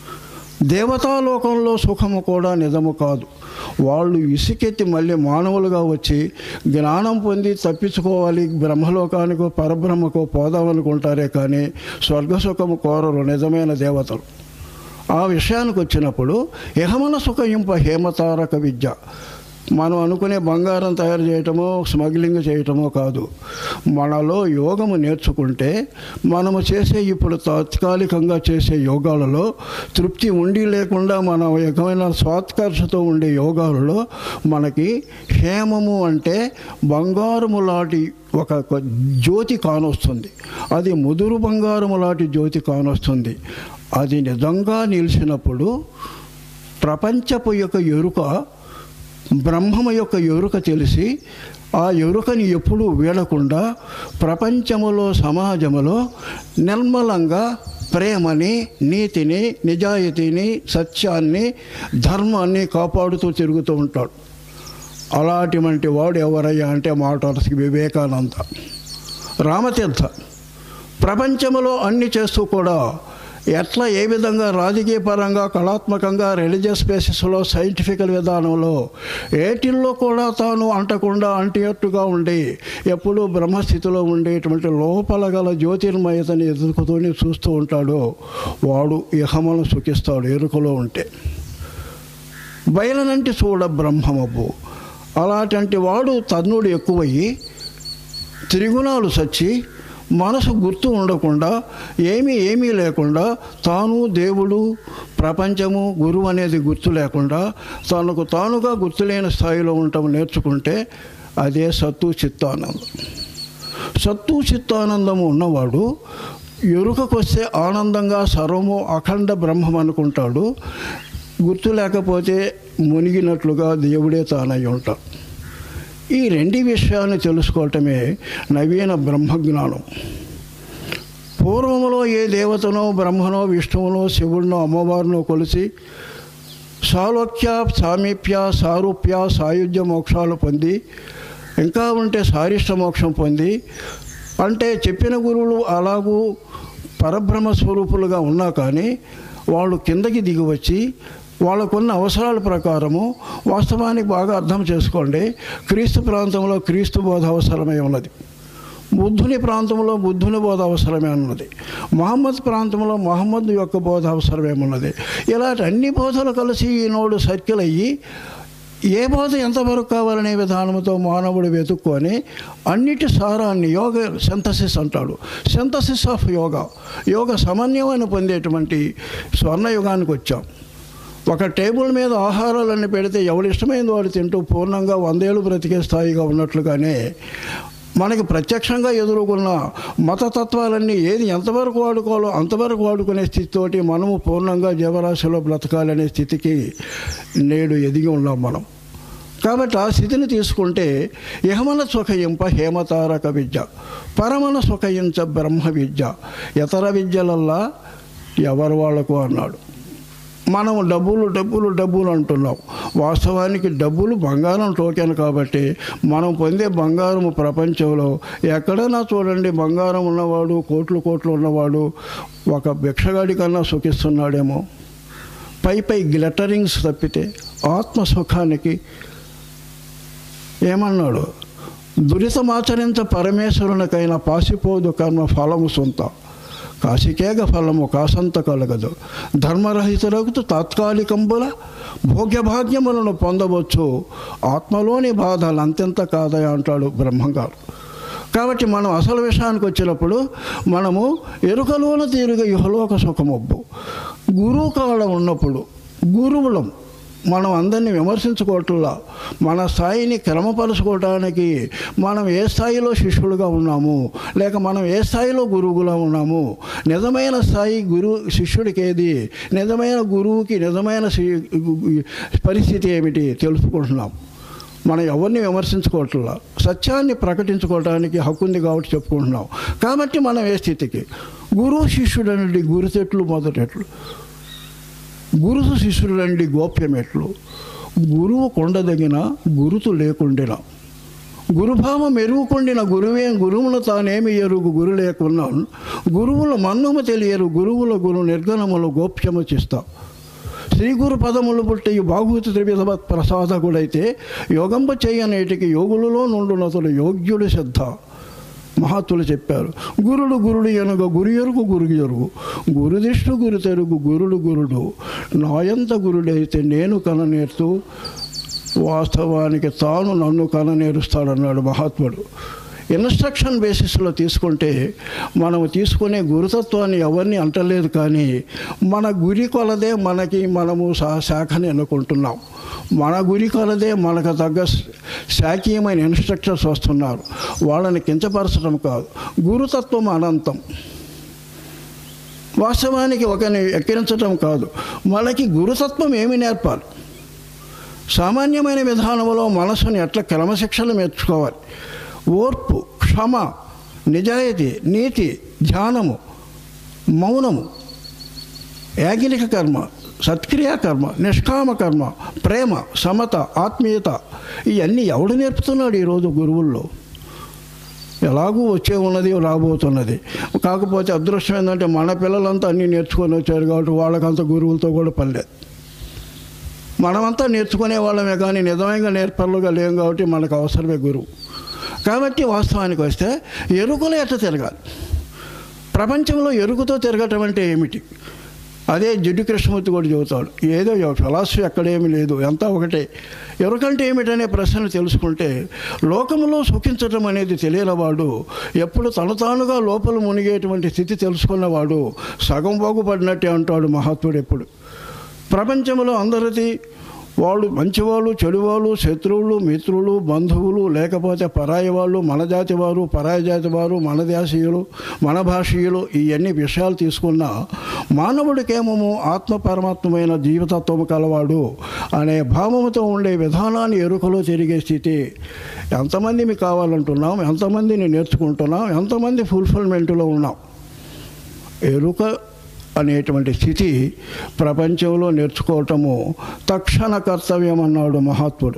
దేవతాలోకంలో సుఖము కూడా నిజము కాదు వాళ్ళు ఇసుకెత్తి మళ్ళీ మానవులుగా వచ్చి జ్ఞానం పొంది తప్పించుకోవాలి బ్రహ్మలోకానికో పరబ్రహ్మకో పోదామనుకుంటారే కానీ స్వర్గసుఖము కోరరు నిజమైన దేవతలు ఆ విషయానికి వచ్చినప్పుడు ఇహమన సుఖయింప హేమతారక విద్య మనం అనుకునే బంగారం తయారు చేయటమో స్మగ్లింగ్ చేయటమో కాదు మనలో యోగము నేర్చుకుంటే మనము చేసే ఇప్పుడు తాత్కాలికంగా చేసే యోగాలలో తృప్తి ఉండి లేకుండా మన ఏకమైన స్వాత్కర్షతో ఉండే యోగాలలో మనకి హేమము అంటే బంగారము లాంటి ఒక ఒక జ్యోతి కానొస్తుంది అది ముదురు బంగారము లాంటి జ్యోతి కానొస్తుంది అది నిజంగా నిలిచినప్పుడు ప్రపంచపు యొక్క ఎరుక బ్రహ్మము యొక్క ఎరుక తెలిసి ఆ ఎరుకని ఎప్పుడూ వీడకుండా ప్రపంచములో సమాజములో నిర్మలంగా ప్రేమని నీతిని నిజాయితీని సత్యాన్ని ధర్మాన్ని కాపాడుతూ తిరుగుతూ ఉంటాడు అలాంటి వాడు ఎవరయ్యా అంటే మాటలకి వివేకానంద రామతీర్థ ప్రపంచంలో అన్ని చేస్తూ కూడా ఎట్లా ఏ విధంగా రాజకీయ పరంగా కళాత్మకంగా రిలీజియస్ బేసిస్లో సైంటిఫికల్ విధానంలో ఏటిల్లో కూడా తాను అంటకుండా అంటేట్టుగా ఉండి ఎప్పుడూ బ్రహ్మస్థితిలో ఉండేటువంటి లోపల గల జ్యోతిర్మయతని ఎదుర్కొతూనే చూస్తూ ఉంటాడో వాడు ఇహమను సుఖిస్తాడు ఎరుకలో ఉంటే బయలనంటి చూడ బ్రహ్మమబ్బు అలాంటి వాడు తన్నుడు ఎక్కువయ్యి త్రిగుణాలు సచ్చి మనసు గుర్తు ఉండకుండా ఏమీ ఏమీ లేకుండా తాను దేవుడు ప్రపంచము గురువు అనేది గుర్తు లేకుండా తనకు తానుగా గుర్తులేని స్థాయిలో ఉండటం నేర్చుకుంటే అదే సత్తు చిత్తానందం సత్తు చిత్తానందము ఉన్నవాడు ఎరుకకొస్తే ఆనందంగా సర్వము అఖండ బ్రహ్మం అనుకుంటాడు గుర్తు లేకపోతే మునిగినట్లుగా దేవుడే తానై ఉంటాడు ఈ రెండు విషయాన్ని తెలుసుకోవటమే నవీన బ్రహ్మజ్ఞానం పూర్వములో ఏ దేవతనో బ్రహ్మనో విష్ణువునో శివుడినో అమ్మవారినో కొలిసి సాలోక్య సామీప్య సారూప్య సాయుధ్య మోక్షాలు పొంది ఇంకా ఉంటే సారిష్ట మోక్షం పొంది అంటే చెప్పిన గురువులు అలాగూ పరబ్రహ్మ స్వరూపులుగా ఉన్నా కానీ వాళ్ళు కిందకి దిగి వచ్చి వాళ్ళకున్న అవసరాల ప్రకారము వాస్తవానికి బాగా అర్థం చేసుకోండి క్రీస్తు ప్రాంతంలో క్రీస్తు బోధ అవసరమై ఉన్నది బుద్ధుని ప్రాంతంలో బుద్ధుని బోధ అవసరమే ఉన్నది మహమ్మద్ ప్రాంతంలో మహమ్మద్ యొక్క బోధ అవసరమే ఉన్నది ఇలాంటి అన్ని బోధలు కలిసి ఈనాడు సర్కిల్ అయ్యి ఏ బోధ ఎంతవరకు కావాలనే విధానంతో మానవుడు వెతుక్కొని అన్నిటి సారాన్ని యోగ సింథసిస్ అంటాడు సింథసిస్ ఆఫ్ యోగా యోగ సమన్వయాన్ని పొందేటువంటి స్వర్ణయుగానికి వచ్చాం ఒక టేబుల్ మీద ఆహారాలన్నీ పెడితే ఎవడిష్టమైంది వాడు తింటూ పూర్ణంగా వందేళ్ళు బ్రతికే స్థాయిగా ఉన్నట్లుగానే మనకి ప్రత్యక్షంగా ఎదుర్కొన్న మతతత్వాలన్నీ ఏది ఎంతవరకు వాడుకోవాలో అంతవరకు వాడుకునే స్థితితోటి మనము పూర్ణంగా జీవరాశిలో బ్రతకాలనే స్థితికి నేడు ఎదిగి ఉన్నాం మనం కాబట్టి ఆ స్థితిని తీసుకుంటే ఇహమన సుఖయింప హేమతారక విద్య పరమన సుఖయించ బ్రహ్మ విద్య ఇతర విద్యలల్లా ఎవరు వాళ్ళకు అన్నాడు మనం డబ్బులు డబ్బులు డబ్బులు అంటున్నాం వాస్తవానికి డబ్బులు బంగారం టోకెన్ కాబట్టి మనం పొందే బంగారం ప్రపంచంలో ఎక్కడైనా చూడండి బంగారం ఉన్నవాడు కోట్లు కోట్లు ఉన్నవాడు ఒక భిక్షగాడి కన్నా సుఖిస్తున్నాడేమో పై పై గ్లటరింగ్స్ తప్పితే ఆత్మ సుఖానికి ఏమన్నాడు దురితమాచరించ పరమేశ్వరునికైనా పాసిపోదు కర్మ ఫలము సొంత కాశికేగ ఫలము కాసంత కలగదు ధర్మరహితులకు తాత్కాలికంబుల భోగ్యభాగ్యములను పొందవచ్చు ఆత్మలోని బాధలు అంతెంత కాదయ అంటాడు బ్రహ్మంగారు కాబట్టి మనం అసలు విషయానికి వచ్చినప్పుడు మనము ఎరుకలోన తీరుగా ఇహలోక సుఖమొబ్బు గురువు కాడ ఉన్నప్పుడు గురువులం మనం అందరినీ విమర్శించుకోవట్లా మన స్థాయిని క్రమపరుచుకోవడానికి మనం ఏ స్థాయిలో శిష్యులుగా ఉన్నాము లేక మనం ఏ స్థాయిలో గురువుగా ఉన్నాము నిజమైన స్థాయి గురువు శిష్యుడికి ఏది నిజమైన గురువుకి నిజమైన శి- పరిస్థితి ఏమిటి తెలుసుకుంటున్నాం మనం ఎవరిని విమర్శించుకోవట్లా సత్యాన్ని ప్రకటించుకోవడానికి హక్కు ఉంది కాబట్టి చెప్పుకుంటున్నాం కాబట్టి మనం ఏ స్థితికి గురువు శిష్యుడు అనేది గురుతెట్లు మొదటెట్లు గురుసు శిష్యుడండి గోప్యమెట్లు గురువు కొండదగిన గురుతు లేకుండిన గురుభావం ఎరుగుకొండిన గురువే గురువులు తానేమి ఎరుగు గురు లేకున్నాను గురువుల మన్నుము తెలియరు గురువుల గురు నిర్గణములు గోప్యము చిస్తా శ్రీ గురు పదములు పుట్టి బాహుతి త్రివిధ ప్రసాదకుడైతే యోగంబ చేయనేటికి యోగులలో నుండునతడు యోగ్యుడు శ్రద్ధ మహాత్ములు చెప్పారు గురుడు గురుడు ఎనుగ గురు ఎరుగు గురు ఎరుగు గురుదిష్టు గురు తెరుగు గురుడు గురుడు నాయంత గురుడైతే నేను కననేర్తూ వాస్తవానికి తాను నన్ను కననేరుస్తాడన్నాడు మహాత్ముడు ఇన్స్ట్రక్షన్ బేసిస్లో తీసుకుంటే మనము తీసుకునే గురుతత్వాన్ని ఎవరిని అంటలేదు కానీ మన గురి కొలదే మనకి మనము శా- శాఖని ఎన్నుకుంటున్నాం మన గురి కొలదే మనకు తగ్గ శాఖీయమైన ఇన్స్ట్రక్షన్స్ వస్తున్నారు వాళ్ళని కించపరచడం కాదు గురుతత్వం అనంతం వాస్తవానికి ఒకరిని ఎక్కిరించడం కాదు మనకి గురుతత్వం ఏమి నేర్పాలి సామాన్యమైన విధానంలో మనసుని ఎట్లా క్రమశిక్షణ నేర్చుకోవాలి ఓర్పు క్షమ నిజాయితీ నీతి ధ్యానము మౌనము యాగిలిక కర్మ సత్క్రియా కర్మ నిష్కామ కర్మ ప్రేమ సమత ఆత్మీయత ఇవన్నీ ఎవడు నేర్పుతున్నాడు ఈరోజు గురువుల్లో ఎలాగూ వచ్చే ఉన్నది రాబోతున్నది కాకపోతే అదృష్టం ఏంటంటే మన పిల్లలంతా అన్నీ నేర్చుకొని వచ్చారు కాబట్టి వాళ్ళకంత గురువులతో కూడా పనిలేదు మనమంతా నేర్చుకునే వాళ్ళమే కానీ నిజమైన నేర్పరులుగా లేం కాబట్టి మనకు అవసరమే గురువు కాబట్టి వాస్తవానికి వస్తే ఎరుకలు ఎట్లా తిరగాలి ప్రపంచంలో ఎరుకుతో తిరగటం అంటే ఏమిటి అదే జిడ్డు కృష్ణమూర్తి కూడా చెబుతాడు ఏదో ఫిలాసఫీ అక్కడేమీ లేదు అంతా ఒకటే ఎరుకంటే ఏమిటనే ప్రశ్న తెలుసుకుంటే లోకంలో సుఖించటం అనేది తెలియనివాడు ఎప్పుడు తను తానుగా లోపల మునిగేటువంటి స్థితి తెలుసుకున్నవాడు సగం బాగుపడినట్టే అంటాడు మహాత్ముడు ఎప్పుడు ప్రపంచంలో అందరిది వాళ్ళు మంచివాళ్ళు చెడువాళ్ళు శత్రువులు మిత్రులు బంధువులు లేకపోతే పరాయి వాళ్ళు మన జాతి వారు పరాయి జాతి వారు మన దేశీయులు మన భాషీయులు ఇవన్నీ విషయాలు తీసుకున్న మానవుడికేమో ఆత్మ పరమాత్మమైన జీవితత్వము కలవాడు అనే భావముతో ఉండే విధానాన్ని ఎరుకలో తిరిగే స్థితి ఎంతమంది మీకు కావాలంటున్నాం ఎంతమందిని నేర్చుకుంటున్నాం ఎంతమంది ఫుల్ఫిల్మెంట్లో ఉన్నాం ఎరుక అనేటువంటి స్థితి ప్రపంచంలో నేర్చుకోవటము తక్షణ కర్తవ్యం అన్నాడు మహాత్ముడు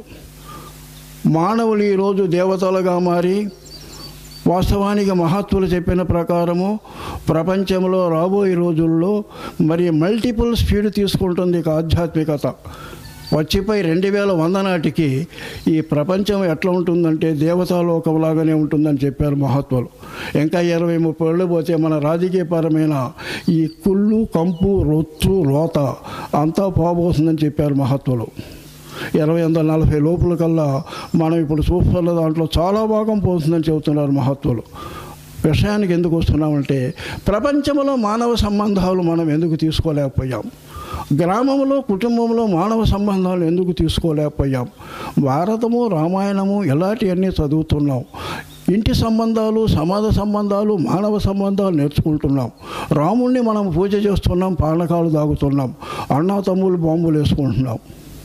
మానవులు ఈరోజు దేవతలుగా మారి వాస్తవానికి మహాత్ములు చెప్పిన ప్రకారము ప్రపంచంలో రాబోయే రోజుల్లో మరి మల్టిపుల్ స్పీడ్ తీసుకుంటుంది ఇక ఆధ్యాత్మికత వచ్చిపోయి రెండు వేల వంద నాటికి ఈ ప్రపంచం ఎట్లా ఉంటుందంటే దేవతాలోకంలాగానే ఉంటుందని చెప్పారు మహాత్ములు ఇంకా ఇరవై ముప్పై ఏళ్ళు పోతే మన రాజకీయపరమైన ఈ కుళ్ళు కంపు రొచ్చు రోత అంతా పోబోతుందని చెప్పారు మహాత్ములు ఇరవై వందల నలభై లోపల కల్లా మనం ఇప్పుడు చూస్తున్న దాంట్లో చాలా భాగం పోతుందని చెబుతున్నారు మహత్వులు విషయానికి ఎందుకు వస్తున్నామంటే ప్రపంచంలో మానవ సంబంధాలు మనం ఎందుకు తీసుకోలేకపోయాం గ్రామంలో కుటుంబంలో మానవ సంబంధాలు ఎందుకు తీసుకోలేకపోయాం భారతము రామాయణము ఇలాంటివన్నీ చదువుతున్నాం ఇంటి సంబంధాలు సమాజ సంబంధాలు మానవ సంబంధాలు నేర్చుకుంటున్నాం రాముణ్ణి మనం పూజ చేస్తున్నాం పానకాలు తాగుతున్నాం అన్నా తమ్ముళ్ళు బాంబులు వేసుకుంటున్నాం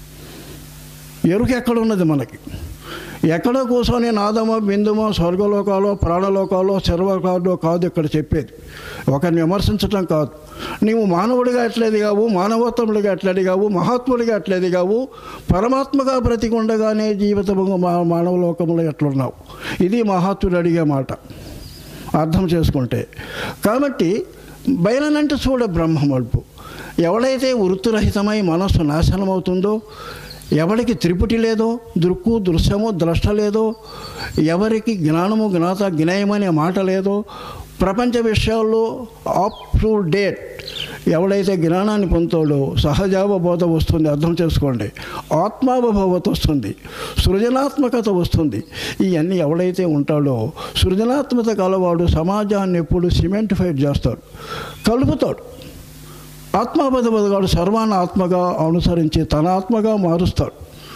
ఎరుక ఎక్కడ ఉన్నది మనకి ఎక్కడో కూర్చొని నాదమో బిందుమో స్వర్గలోకాలో ప్రాణలోకాలో సర్వకాలో కాదు ఇక్కడ చెప్పేది ఒకరిని విమర్శించటం కాదు నీవు మానవుడిగా ఎట్లేదు కావు మానవోత్తముడిగా ఎట్లేదు కావు మహాత్ముడిగా ఎట్లేదు కావు పరమాత్మగా బ్రతికుండగానే జీవితము మా మానవ లోకంలో ఎట్లున్నావు ఇది మహాత్ముడు అడిగే మాట అర్థం చేసుకుంటే కాబట్టి బయలనంటే చూడ బ్రహ్మమల్పు ఎవడైతే వృత్తిరహితమై మనస్సు నాశనం అవుతుందో ఎవరికి త్రిపుటి లేదో దృక్కు దృశ్యము ద్రష్ట లేదో ఎవరికి జ్ఞానము జ్ఞాత జ్ఞేయం అనే మాట లేదో ప్రపంచ విషయాల్లో అప్ టు డేట్ ఎవడైతే జ్ఞానాన్ని పొందుతాడో సహజావబోధ వస్తుంది అర్థం చేసుకోండి ఆత్మావబోధ వస్తుంది సృజనాత్మకత వస్తుంది ఇవన్నీ ఎవడైతే ఉంటాడో సృజనాత్మక కలవాడు సమాజాన్ని ఎప్పుడు సిమెంటిఫైడ్ చేస్తాడు కలుపుతాడు ఆత్మాబద్ధబద్ధగాడు సర్వాన్ని ఆత్మగా అనుసరించి తన ఆత్మగా మారుస్తాడు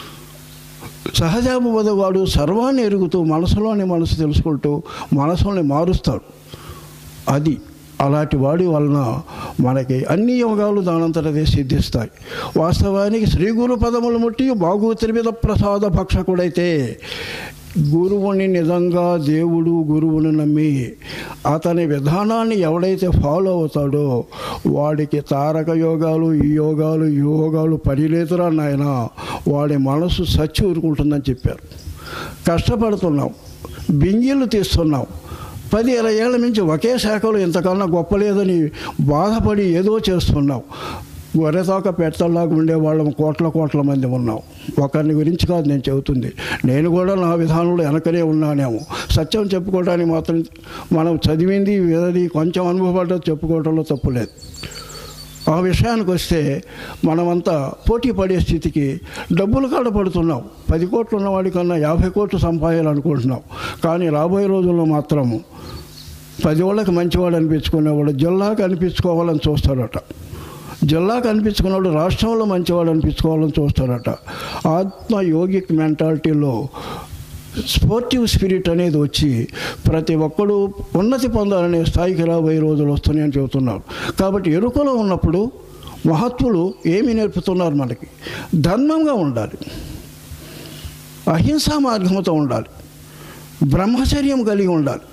సహజాబద్ధగాడు సర్వాన్ని ఎరుగుతూ మనసులోని మనసు తెలుసుకుంటూ మనసుని మారుస్తాడు అది అలాంటి వాడి వలన మనకి అన్ని యోగాలు దానంతటదే సిద్ధిస్తాయి వాస్తవానికి శ్రీ గురు పదములు ముట్టి బాగు త్రివిధ ప్రసాద భక్షకుడైతే గురువుని నిజంగా దేవుడు గురువుని నమ్మి అతని విధానాన్ని ఎవడైతే ఫాలో అవుతాడో వాడికి తారక యోగాలు ఈ యోగాలు ఈ యోగాలు పనిలేదురా నాయన వాడి మనసు సచ్చి ఊరుకుంటుందని చెప్పారు కష్టపడుతున్నాం బింగిళ్ళు తీస్తున్నాం పది ఇరవై ఏళ్ళ నుంచి ఒకే శాఖలో ఇంతకన్నా గొప్ప లేదని బాధపడి ఏదో చేస్తున్నాం గొర్రెతోక పెట్టల్లాగా ఉండేవాళ్ళం కోట్ల కోట్ల మంది ఉన్నాం ఒకరిని గురించి కాదు నేను చెబుతుంది నేను కూడా నా విధానంలో వెనకనే ఉన్నానేమో సత్యం చెప్పుకోవడానికి మాత్రం మనం చదివింది వినది కొంచెం అనుభవపడ్డది చెప్పుకోవడంలో తప్పు లేదు ఆ విషయానికి వస్తే మనమంతా పోటీ పడే స్థితికి డబ్బులు కాడ పడుతున్నాం పది కోట్లు ఉన్నవాడికన్నా యాభై కోట్లు సంపాదాలనుకుంటున్నాం కానీ రాబోయే రోజుల్లో మాత్రం పది వాళ్ళకి మంచివాడు అనిపించుకునేవాడు జిల్లాకు అనిపించుకోవాలని చూస్తాడట జిల్లాకు అనిపించుకున్నాడు రాష్ట్రంలో మంచివాడు అనిపించుకోవాలని చూస్తాడట ఆత్మ యోగిక్ మెంటాలిటీలో స్పోర్టివ్ స్పిరిట్ అనేది వచ్చి ప్రతి ఒక్కడు ఉన్నతి పొందాలనే స్థాయికి రాబోయే రోజులు వస్తున్నాయని చెబుతున్నారు కాబట్టి ఎరుకలో ఉన్నప్పుడు మహత్వులు ఏమి నేర్పుతున్నారు మనకి ధర్మంగా ఉండాలి అహింసా మార్గంతో ఉండాలి బ్రహ్మచర్యం కలిగి ఉండాలి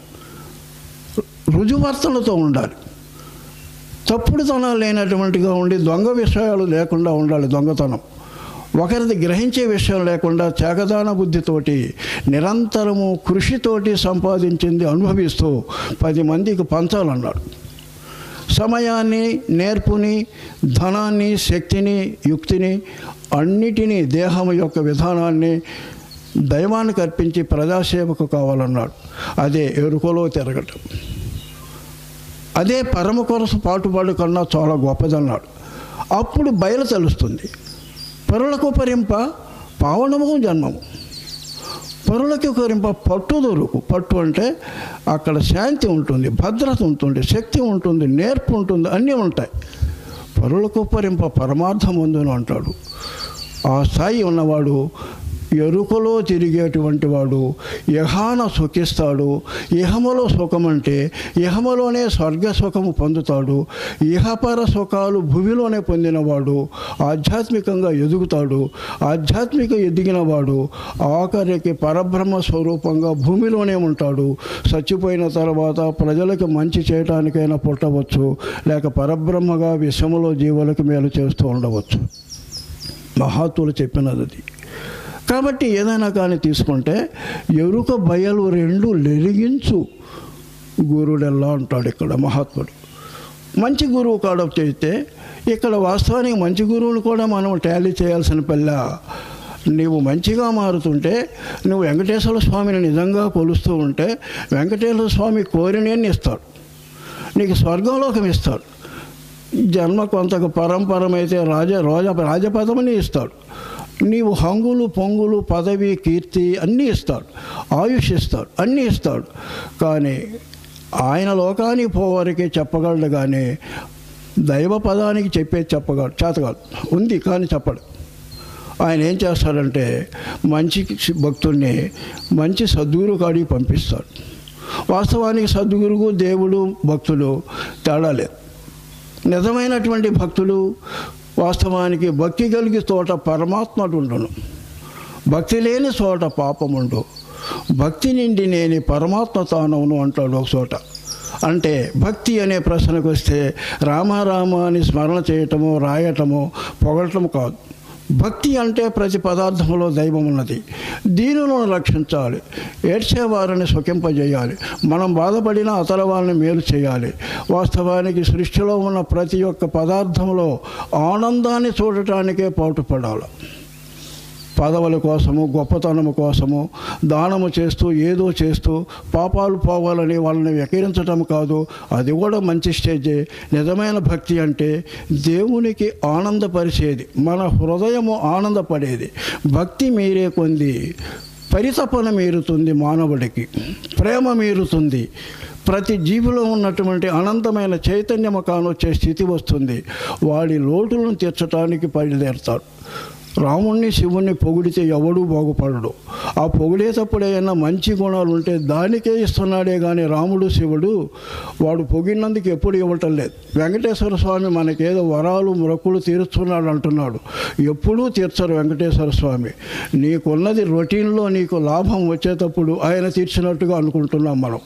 రుజువర్తనతో ఉండాలి తప్పుడు తనాలు లేనటువంటిగా ఉండి దొంగ విషయాలు లేకుండా ఉండాలి దొంగతనం ఒకరిది గ్రహించే విషయం లేకుండా త్యాగదాన బుద్ధితోటి నిరంతరము కృషితోటి సంపాదించింది అనుభవిస్తూ పది మందికి పంచాలన్నాడు సమయాన్ని నేర్పుని ధనాన్ని శక్తిని యుక్తిని అన్నిటినీ దేహం యొక్క విధానాన్ని దైవానికి అర్పించి ప్రజాసేవకు కావాలన్నాడు అదే ఎరుకలో తిరగటం అదే పరమ కొరసు పాటుపాడు కన్నా చాలా గొప్పదన్నాడు అప్పుడు బయలు తెలుస్తుంది పరులకు పరింప పావనము జన్మము పరులకి కరింప పట్టు దొరుకు పట్టు అంటే అక్కడ శాంతి ఉంటుంది భద్రత ఉంటుంది శక్తి ఉంటుంది నేర్పు ఉంటుంది అన్నీ ఉంటాయి పరులకు పరింప పరమార్థం ఉందని అంటాడు ఆ స్థాయి ఉన్నవాడు ఎరుకలో తిరిగేటువంటి వాడు యహాన సుఖిస్తాడు ఇహములో సుఖం అంటే ఇహములోనే స్వర్గ సుఖము పొందుతాడు ఇహపర సుఖాలు భూమిలోనే పొందినవాడు ఆధ్యాత్మికంగా ఎదుగుతాడు ఆధ్యాత్మిక ఎదిగినవాడు ఆఖరికి పరబ్రహ్మ స్వరూపంగా భూమిలోనే ఉంటాడు చచ్చిపోయిన తర్వాత ప్రజలకు మంచి చేయటానికైనా పుట్టవచ్చు లేక పరబ్రహ్మగా విషములో జీవులకు మేలు చేస్తూ ఉండవచ్చు మహాత్ములు చెప్పినది అది కాబట్టి ఏదైనా కానీ తీసుకుంటే ఎరుక బయలు రెండు లెరిగించు గురుడెల్లా అంటాడు ఇక్కడ మహాత్ముడు మంచి గురువు కాడ చేస్తే ఇక్కడ వాస్తవానికి మంచి గురువులు కూడా మనం టాలీ చేయాల్సిన పల్ల నీవు మంచిగా మారుతుంటే నువ్వు వెంకటేశ్వర స్వామిని నిజంగా కొలుస్తూ ఉంటే వెంకటేశ్వర స్వామి కోరినేని ఇస్తాడు నీకు స్వర్గంలోకం ఇస్తాడు జన్మ కొంత పరంపరమైతే రాజ రోజ రాజపదమని ఇస్తాడు నీవు హంగులు పొంగులు పదవి కీర్తి అన్నీ ఇస్తాడు ఆయుష్ ఇస్తాడు అన్నీ ఇస్తాడు కానీ ఆయన లోకానికి పోవారికి చెప్పగలడు కానీ దైవ పదానికి చెప్పేది చెప్పగలడు చేతగాడు ఉంది కానీ చెప్పడు ఆయన ఏం చేస్తాడంటే మంచి భక్తుల్ని మంచి సద్గురు కాడికి పంపిస్తాడు వాస్తవానికి సద్గురువు దేవుడు భక్తులు తేడా లేదు నిజమైనటువంటి భక్తులు వాస్తవానికి భక్తి కలిగి చోట పరమాత్మడు ఉండును భక్తి లేని చోట పాపముండు భక్తి నిండి నేని పరమాత్మ తానవును అంటాడు ఒక చోట అంటే భక్తి అనే ప్రశ్నకు వస్తే రామారామ అని స్మరణ చేయటము రాయటము పొగడటము కాదు భక్తి అంటే ప్రతి పదార్థంలో దైవం ఉన్నది దీనిలో రక్షించాలి ఏడ్చేవారిని సుఖింపజేయాలి మనం బాధపడిన అతల వాళ్ళని మేలు చేయాలి వాస్తవానికి సృష్టిలో ఉన్న ప్రతి ఒక్క పదార్థంలో ఆనందాన్ని చూడటానికే పాటుపడాలి పదవుల కోసము గొప్పతనము కోసము దానము చేస్తూ ఏదో చేస్తూ పాపాలు పోవాలని వాళ్ళని వ్యకరించటం కాదు అది కూడా మంచి స్టేజే నిజమైన భక్తి అంటే దేవునికి ఆనందపరిచేది మన హృదయము ఆనందపడేది భక్తి మీరే కొంది పరితపన మీరుతుంది మానవుడికి ప్రేమ మీరుతుంది ప్రతి జీవిలో ఉన్నటువంటి అనంతమైన చైతన్యము కానొచ్చే స్థితి వస్తుంది వాడి లోటులను తీర్చడానికి బయలుదేరతాడు రాముణ్ణి శివుణ్ణి పొగిడితే ఎవడూ బాగుపడడు ఆ పొగిడేటప్పుడు ఏమైనా మంచి గుణాలు ఉంటే దానికే ఇస్తున్నాడే కానీ రాముడు శివుడు వాడు పొగిడినందుకు ఎప్పుడు ఇవ్వటం లేదు వెంకటేశ్వర స్వామి మనకేదో వరాలు మొక్కులు తీరుస్తున్నాడు అంటున్నాడు ఎప్పుడూ తీర్చరు వెంకటేశ్వర స్వామి నీకున్నది రొటీన్లో నీకు లాభం వచ్చేటప్పుడు ఆయన తీర్చినట్టుగా అనుకుంటున్నాం మనం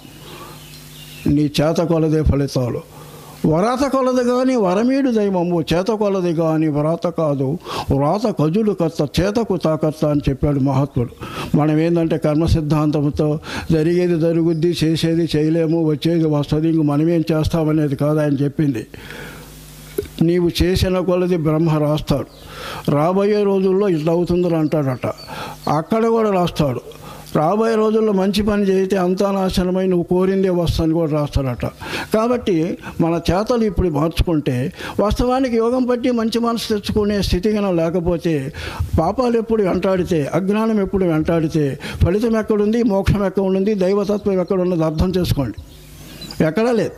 నీ చేత కొలదే ఫలితాలు వరాత కొలది కానీ వరమీడు దైవము చేత కొలది కానీ వ్రాత కాదు వ్రాత కజులు కర్త చేతకు తాకర్త అని చెప్పాడు మహాత్ముడు మనం ఏంటంటే కర్మ సిద్ధాంతంతో జరిగేది జరుగుద్ది చేసేది చేయలేము వచ్చేది వస్తుంది ఇంక మనమేం చేస్తామనేది కాదు ఆయన చెప్పింది నీవు చేసిన కొలది బ్రహ్మ రాస్తాడు రాబోయే రోజుల్లో ఇట్లా అవుతుందని అంటాడట అక్కడ కూడా రాస్తాడు రాబోయే రోజుల్లో మంచి పని చేస్తే అంతా నాశనమై నువ్వు కోరిందే వస్తుందని కూడా రాస్తాడట కాబట్టి మన చేతలు ఇప్పుడు మార్చుకుంటే వాస్తవానికి యోగం పట్టి మంచి మనసు తెచ్చుకునే స్థితిగా లేకపోతే పాపాలు ఎప్పుడు వెంటాడితే అజ్ఞానం ఎప్పుడు వెంటాడితే ఫలితం ఎక్కడుంది మోక్షం ఎక్కడ ఉంది దైవతత్వం ఎక్కడ ఉన్నది అర్థం చేసుకోండి ఎక్కడా లేదు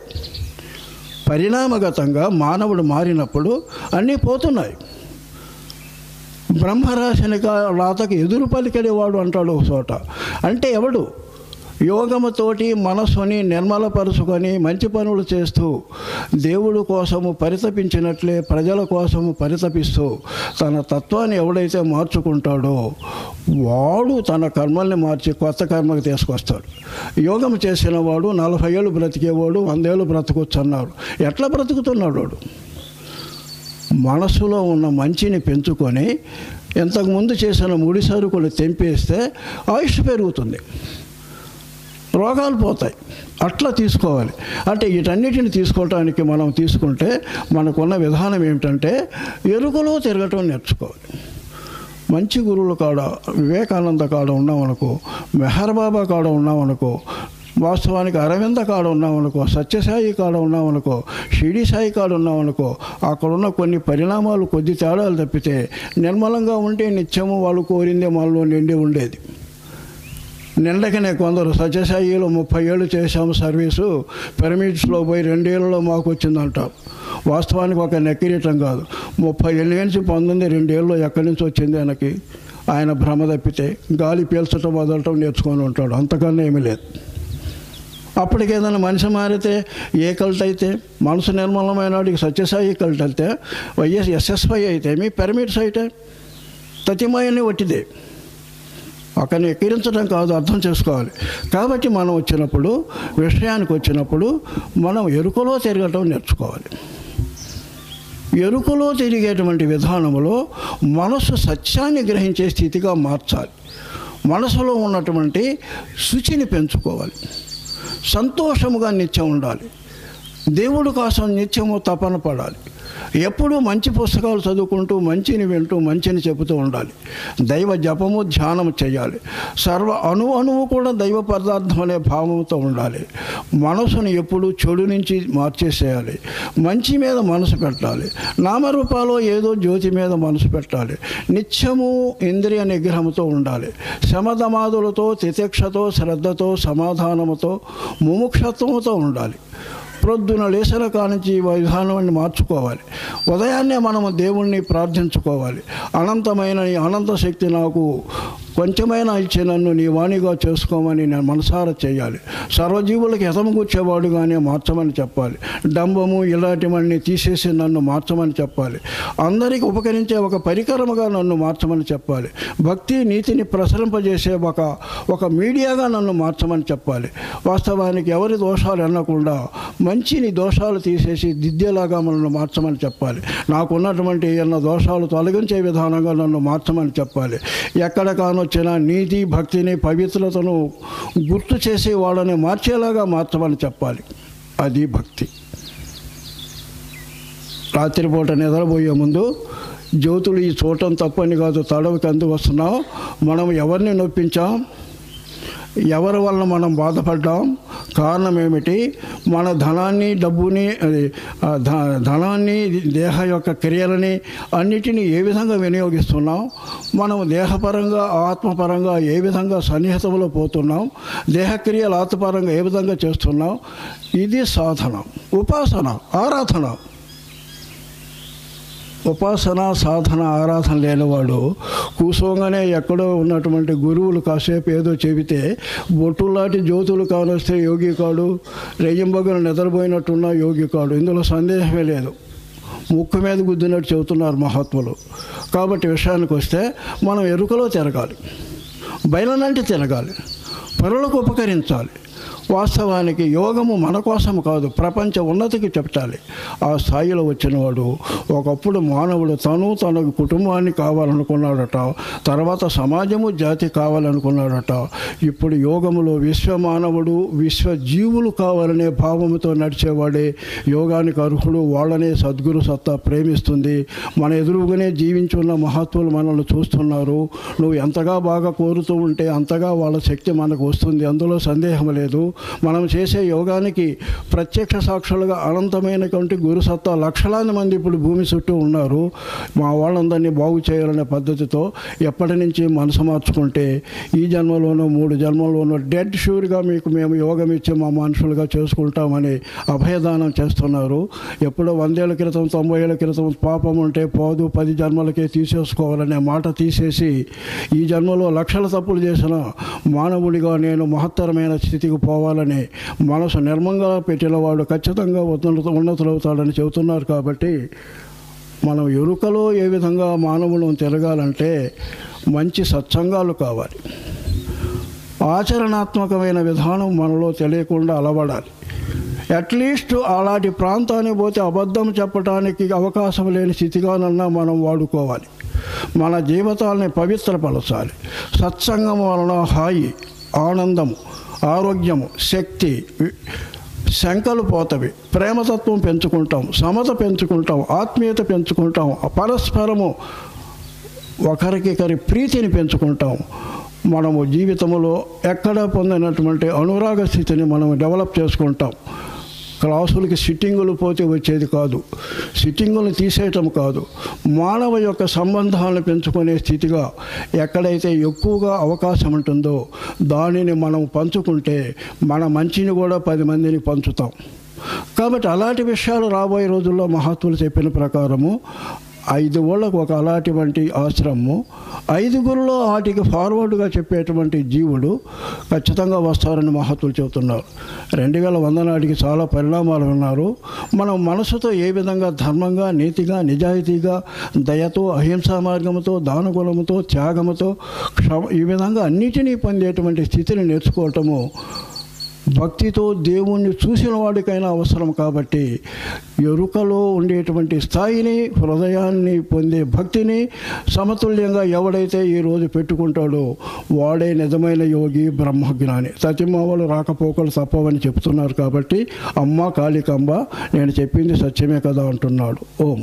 పరిణామగతంగా మానవుడు మారినప్పుడు అన్నీ పోతున్నాయి బ్రహ్మరాశిని రాతకు ఎదురు పలికెడేవాడు అంటాడు ఒక చోట అంటే ఎవడు యోగముతోటి మనస్సుని నిర్మలపరుచుకొని మంచి పనులు చేస్తూ దేవుడు కోసము పరితపించినట్లే ప్రజల కోసము పరితపిస్తూ తన తత్వాన్ని ఎవడైతే మార్చుకుంటాడో వాడు తన కర్మల్ని మార్చి కొత్త కర్మకు తీసుకొస్తాడు యోగం చేసిన వాడు నలభై ఏళ్ళు బ్రతికేవాడు వందేళ్ళు బ్రతకొచ్చు అన్నారు ఎట్లా బ్రతుకుతున్నాడు వాడు మనసులో ఉన్న మంచిని పెంచుకొని ఇంతకుముందు చేసిన ముడి సరుకులు తెంపేస్తే ఆయుష్ పెరుగుతుంది రోగాలు పోతాయి అట్లా తీసుకోవాలి అంటే వీటన్నిటిని తీసుకోవటానికి మనం తీసుకుంటే మనకున్న విధానం ఏమిటంటే ఎరుకలో తిరగటం నేర్చుకోవాలి మంచి గురువుల కాడ వివేకానంద కాడ ఉన్నామనుకో మెహర్ బాబా కాడ ఉన్నామనుకో వాస్తవానికి అరవింద కాడ ఉన్నామనుకో సత్యసాయి కాడ ఉన్నామనుకో షిడి సాయి కాడ ఉన్నామనుకో అక్కడున్న కొన్ని పరిణామాలు కొద్ది తేడాలు తప్పితే నిర్మలంగా ఉంటే నిత్యము వాళ్ళు కోరిందే మనలో నిండి ఉండేది నిండకనే కొందరు సత్యసాయిలో ముప్పై ఏళ్ళు చేశాము సర్వీసు పిరమిడ్స్లో పోయి రెండేళ్లలో మాకు వచ్చిందంటాం వాస్తవానికి ఒక నెక్కిరీటం కాదు ముప్పై ఏళ్ళ నుంచి పంతొమ్మిది రెండేళ్ళు ఎక్కడి నుంచి వచ్చింది ఆయనకి ఆయన భ్రమ తప్పితే గాలి పీల్చడం వదలటం నేర్చుకొని ఉంటాడు అంతకన్నా ఏమీ లేదు అప్పటికి ఏదైనా మనిషి మారితే ఏ కల్ట్ అయితే మనసు నిర్మలమైన వాడికి సత్యసాయి కల్ట్ అయితే వైఎస్ ఎస్ఎస్వై అయితే మీ పిరమిడ్స్ అయితే తతిమయని వట్టిదే అక్కడిని ఎక్కిరించడం కాదు అర్థం చేసుకోవాలి కాబట్టి మనం వచ్చినప్పుడు విషయానికి వచ్చినప్పుడు మనం ఎరుకలో తిరగటం నేర్చుకోవాలి ఎరుకలో తిరిగేటువంటి విధానంలో మనసు సత్యాన్ని గ్రహించే స్థితిగా మార్చాలి మనసులో ఉన్నటువంటి శుచిని పెంచుకోవాలి సంతోషముగా నిత్యం ఉండాలి దేవుడి కోసం నిత్యము తపన పడాలి ఎప్పుడూ మంచి పుస్తకాలు చదువుకుంటూ మంచిని వింటూ మంచిని చెబుతూ ఉండాలి దైవ జపము ధ్యానం చేయాలి సర్వ అణు అణువు కూడా దైవ పదార్థం అనే భావంతో ఉండాలి మనసును ఎప్పుడు చెడు నుంచి మార్చేసేయాలి మంచి మీద మనసు పెట్టాలి నామరూపాలో ఏదో జ్యోతి మీద మనసు పెట్టాలి నిత్యము ఇంద్రియ నిగ్రహంతో ఉండాలి శమధమాదులతో తితిక్షతో శ్రద్ధతో సమాధానముతో ముముక్షత్వముతో ఉండాలి ప్రొద్దున లేచిన కానించి ఈ విధానాన్ని మార్చుకోవాలి ఉదయాన్నే మనము దేవుణ్ణి ప్రార్థించుకోవాలి అనంతమైన నీ అనంత శక్తి నాకు కొంచెమైనా ఇచ్చి నన్ను నీ వాణిగా చేసుకోమని నేను మనసారా చేయాలి సర్వజీవులకు హితము కూర్చేవాడుగానే మార్చమని చెప్పాలి డంబము ఇలాంటివన్నీ తీసేసి నన్ను మార్చమని చెప్పాలి అందరికీ ఉపకరించే ఒక పరికరముగా నన్ను మార్చమని చెప్పాలి భక్తి నీతిని ప్రసరింపజేసే ఒక ఒక మీడియాగా నన్ను మార్చమని చెప్పాలి వాస్తవానికి ఎవరి దోషాలు ఎన్నకుండా మంచిని దోషాలు తీసేసి దిద్దేలాగా మనల్ని మార్చమని చెప్పాలి నాకున్నటువంటి ఎన్న దోషాలు తొలగించే విధానంగా నన్ను మార్చమని చెప్పాలి ఎక్కడ కానొచ్చిన నీతి భక్తిని పవిత్రతను గుర్తు చేసి వాళ్ళని మార్చేలాగా మార్చమని చెప్పాలి అది భక్తి రాత్రిపూట నిద్రపోయే ముందు జ్యోతులు ఈ చూడటం తప్పని కాదు తడవకి అందుకు వస్తున్నాం మనం ఎవరిని నొప్పించాం ఎవరి వల్ల మనం బాధపడ్డాం కారణం ఏమిటి మన ధనాన్ని డబ్బుని అది, ఆ, ధ- ధనాన్ని దేహ యొక్క క్రియలని అన్నిటినీ ఏ విధంగా వినియోగిస్తున్నాం మనం దేహపరంగా ఆత్మపరంగా ఏ విధంగా సన్నిహితంలో పోతున్నాం దేహక్రియలు ఆత్మపరంగా ఏ విధంగా చేస్తున్నాం ఇది సాధన ఉపాసన ఆరాధన ఉపాసన సాధన ఆరాధన లేనివాడు కూసోగానే ఎక్కడో ఉన్నటువంటి గురువులు కాసేపు ఏదో చెబితే బొట్టులాంటి జ్యోతులు కానొస్తే యోగి కాడు రెయ్యంబగలు నిద్రపోయినట్టున్న యోగి కాడు ఇందులో సందేహమే లేదు ముక్కు మీద గుద్దినట్టు చెబుతున్నారు మహాత్ములు కాబట్టి విషయానికి వస్తే మనం ఎరుకలో తిరగాలి బయలనంటి తిరగాలి పరులకు ఉపకరించాలి వాస్తవానికి యోగము మన కోసం కాదు ప్రపంచ ఉన్నతికి చెప్పాలి ఆ స్థాయిలో వచ్చినవాడు ఒకప్పుడు మానవుడు తను తన కుటుంబాన్ని కావాలనుకున్నాడట తర్వాత సమాజము జాతి కావాలనుకున్నాడట ఇప్పుడు యోగములో విశ్వ మానవుడు విశ్వ జీవులు కావాలనే భావముతో నడిచేవాడే యోగానికి అర్హుడు వాళ్ళనే సద్గురు సత్తా ప్రేమిస్తుంది మన ఎదురుగునే జీవించున్న మహాత్ములు మనల్ని చూస్తున్నారు నువ్వు ఎంతగా బాగా కోరుతూ ఉంటే అంతగా వాళ్ళ శక్తి మనకు వస్తుంది అందులో సందేహం లేదు మనం చేసే యోగానికి ప్రత్యక్ష సాక్షులుగా అనంతమైనటువంటి గురు సత్తా లక్షలాది మంది ఇప్పుడు భూమి చుట్టూ ఉన్నారు మా వాళ్ళందరినీ బాగు చేయాలనే పద్ధతితో ఎప్పటి నుంచి మనసు మార్చుకుంటే ఈ జన్మలోనూ మూడు జన్మల్లోనూ డెడ్ షూర్గా మీకు మేము యోగం ఇచ్చి మా మనుషులుగా చేసుకుంటామని అభయదానం చేస్తున్నారు ఎప్పుడో వందేళ్ల క్రితం తొంభై ఏళ్ళ క్రితం పాపం ఉంటే పోదు పది జన్మలకే తీసేసుకోవాలనే మాట తీసేసి ఈ జన్మలో లక్షల తప్పులు చేసిన మానవుడిగా నేను మహత్తరమైన స్థితికి పోవాలని మనసు నిర్మంగా పెట్టిన వాడు ఖచ్చితంగా ఉన్నత ఉన్నతులవుతాడని చెబుతున్నారు కాబట్టి మనం ఎరుకలో ఏ విధంగా మానవులను తిరగాలంటే మంచి సత్సంగాలు కావాలి ఆచరణాత్మకమైన విధానం మనలో తెలియకుండా అలవడాలి అట్లీస్ట్ అలాంటి ప్రాంతానికి పోతే అబద్ధం చెప్పడానికి అవకాశం లేని స్థితిగానన్నా మనం వాడుకోవాలి మన జీవితాలని పవిత్రపరచాలి సత్సంగం వలన హాయి ఆనందము ఆరోగ్యము శక్తి శంకలు పోతవి ప్రేమతత్వం పెంచుకుంటాం సమత పెంచుకుంటాం ఆత్మీయత పెంచుకుంటాం పరస్పరము ఒకరికికరి ప్రీతిని పెంచుకుంటాం మనము జీవితంలో ఎక్కడ పొందినటువంటి అనురాగ స్థితిని మనం డెవలప్ చేసుకుంటాం క్లాసులకి సిట్టింగులు పోతే వచ్చేది కాదు సిట్టింగులు తీసేయటం కాదు మానవ యొక్క సంబంధాలను పెంచుకునే స్థితిగా ఎక్కడైతే ఎక్కువగా అవకాశం ఉంటుందో దానిని మనం పంచుకుంటే మన మంచిని కూడా పది మందిని పంచుతాం కాబట్టి అలాంటి విషయాలు రాబోయే రోజుల్లో మహాత్ములు చెప్పిన ప్రకారము ఐదు ఊళ్ళకు ఒక అలాంటివంటి ఆశ్రమము ఐదుగురిలో వాటికి ఫార్వర్డ్గా చెప్పేటువంటి జీవుడు ఖచ్చితంగా వస్తారని మహత్తులు చెబుతున్నారు రెండు వేల వంద నాటికి చాలా పరిణామాలు ఉన్నారు మనం మనసుతో ఏ విధంగా ధర్మంగా నీతిగా నిజాయితీగా దయతో అహింసా మార్గముతో దానగుణముతో త్యాగముతో క్షమ ఈ విధంగా అన్నిటినీ పొందేటువంటి స్థితిని నేర్చుకోవటము భక్తితో దేవుణ్ణి చూసిన వాడికైనా అవసరం కాబట్టి ఎరుకలో ఉండేటువంటి స్థాయిని హృదయాన్ని పొందే భక్తిని సమతుల్యంగా ఎవడైతే ఈరోజు పెట్టుకుంటాడో వాడే నిజమైన యోగి బ్రహ్మజ్ఞాని సత్యమావలు రాకపోకలు తప్పవని చెప్తున్నారు కాబట్టి అమ్మ కాళికంబ నేను చెప్పింది సత్యమే కదా అంటున్నాడు ఓం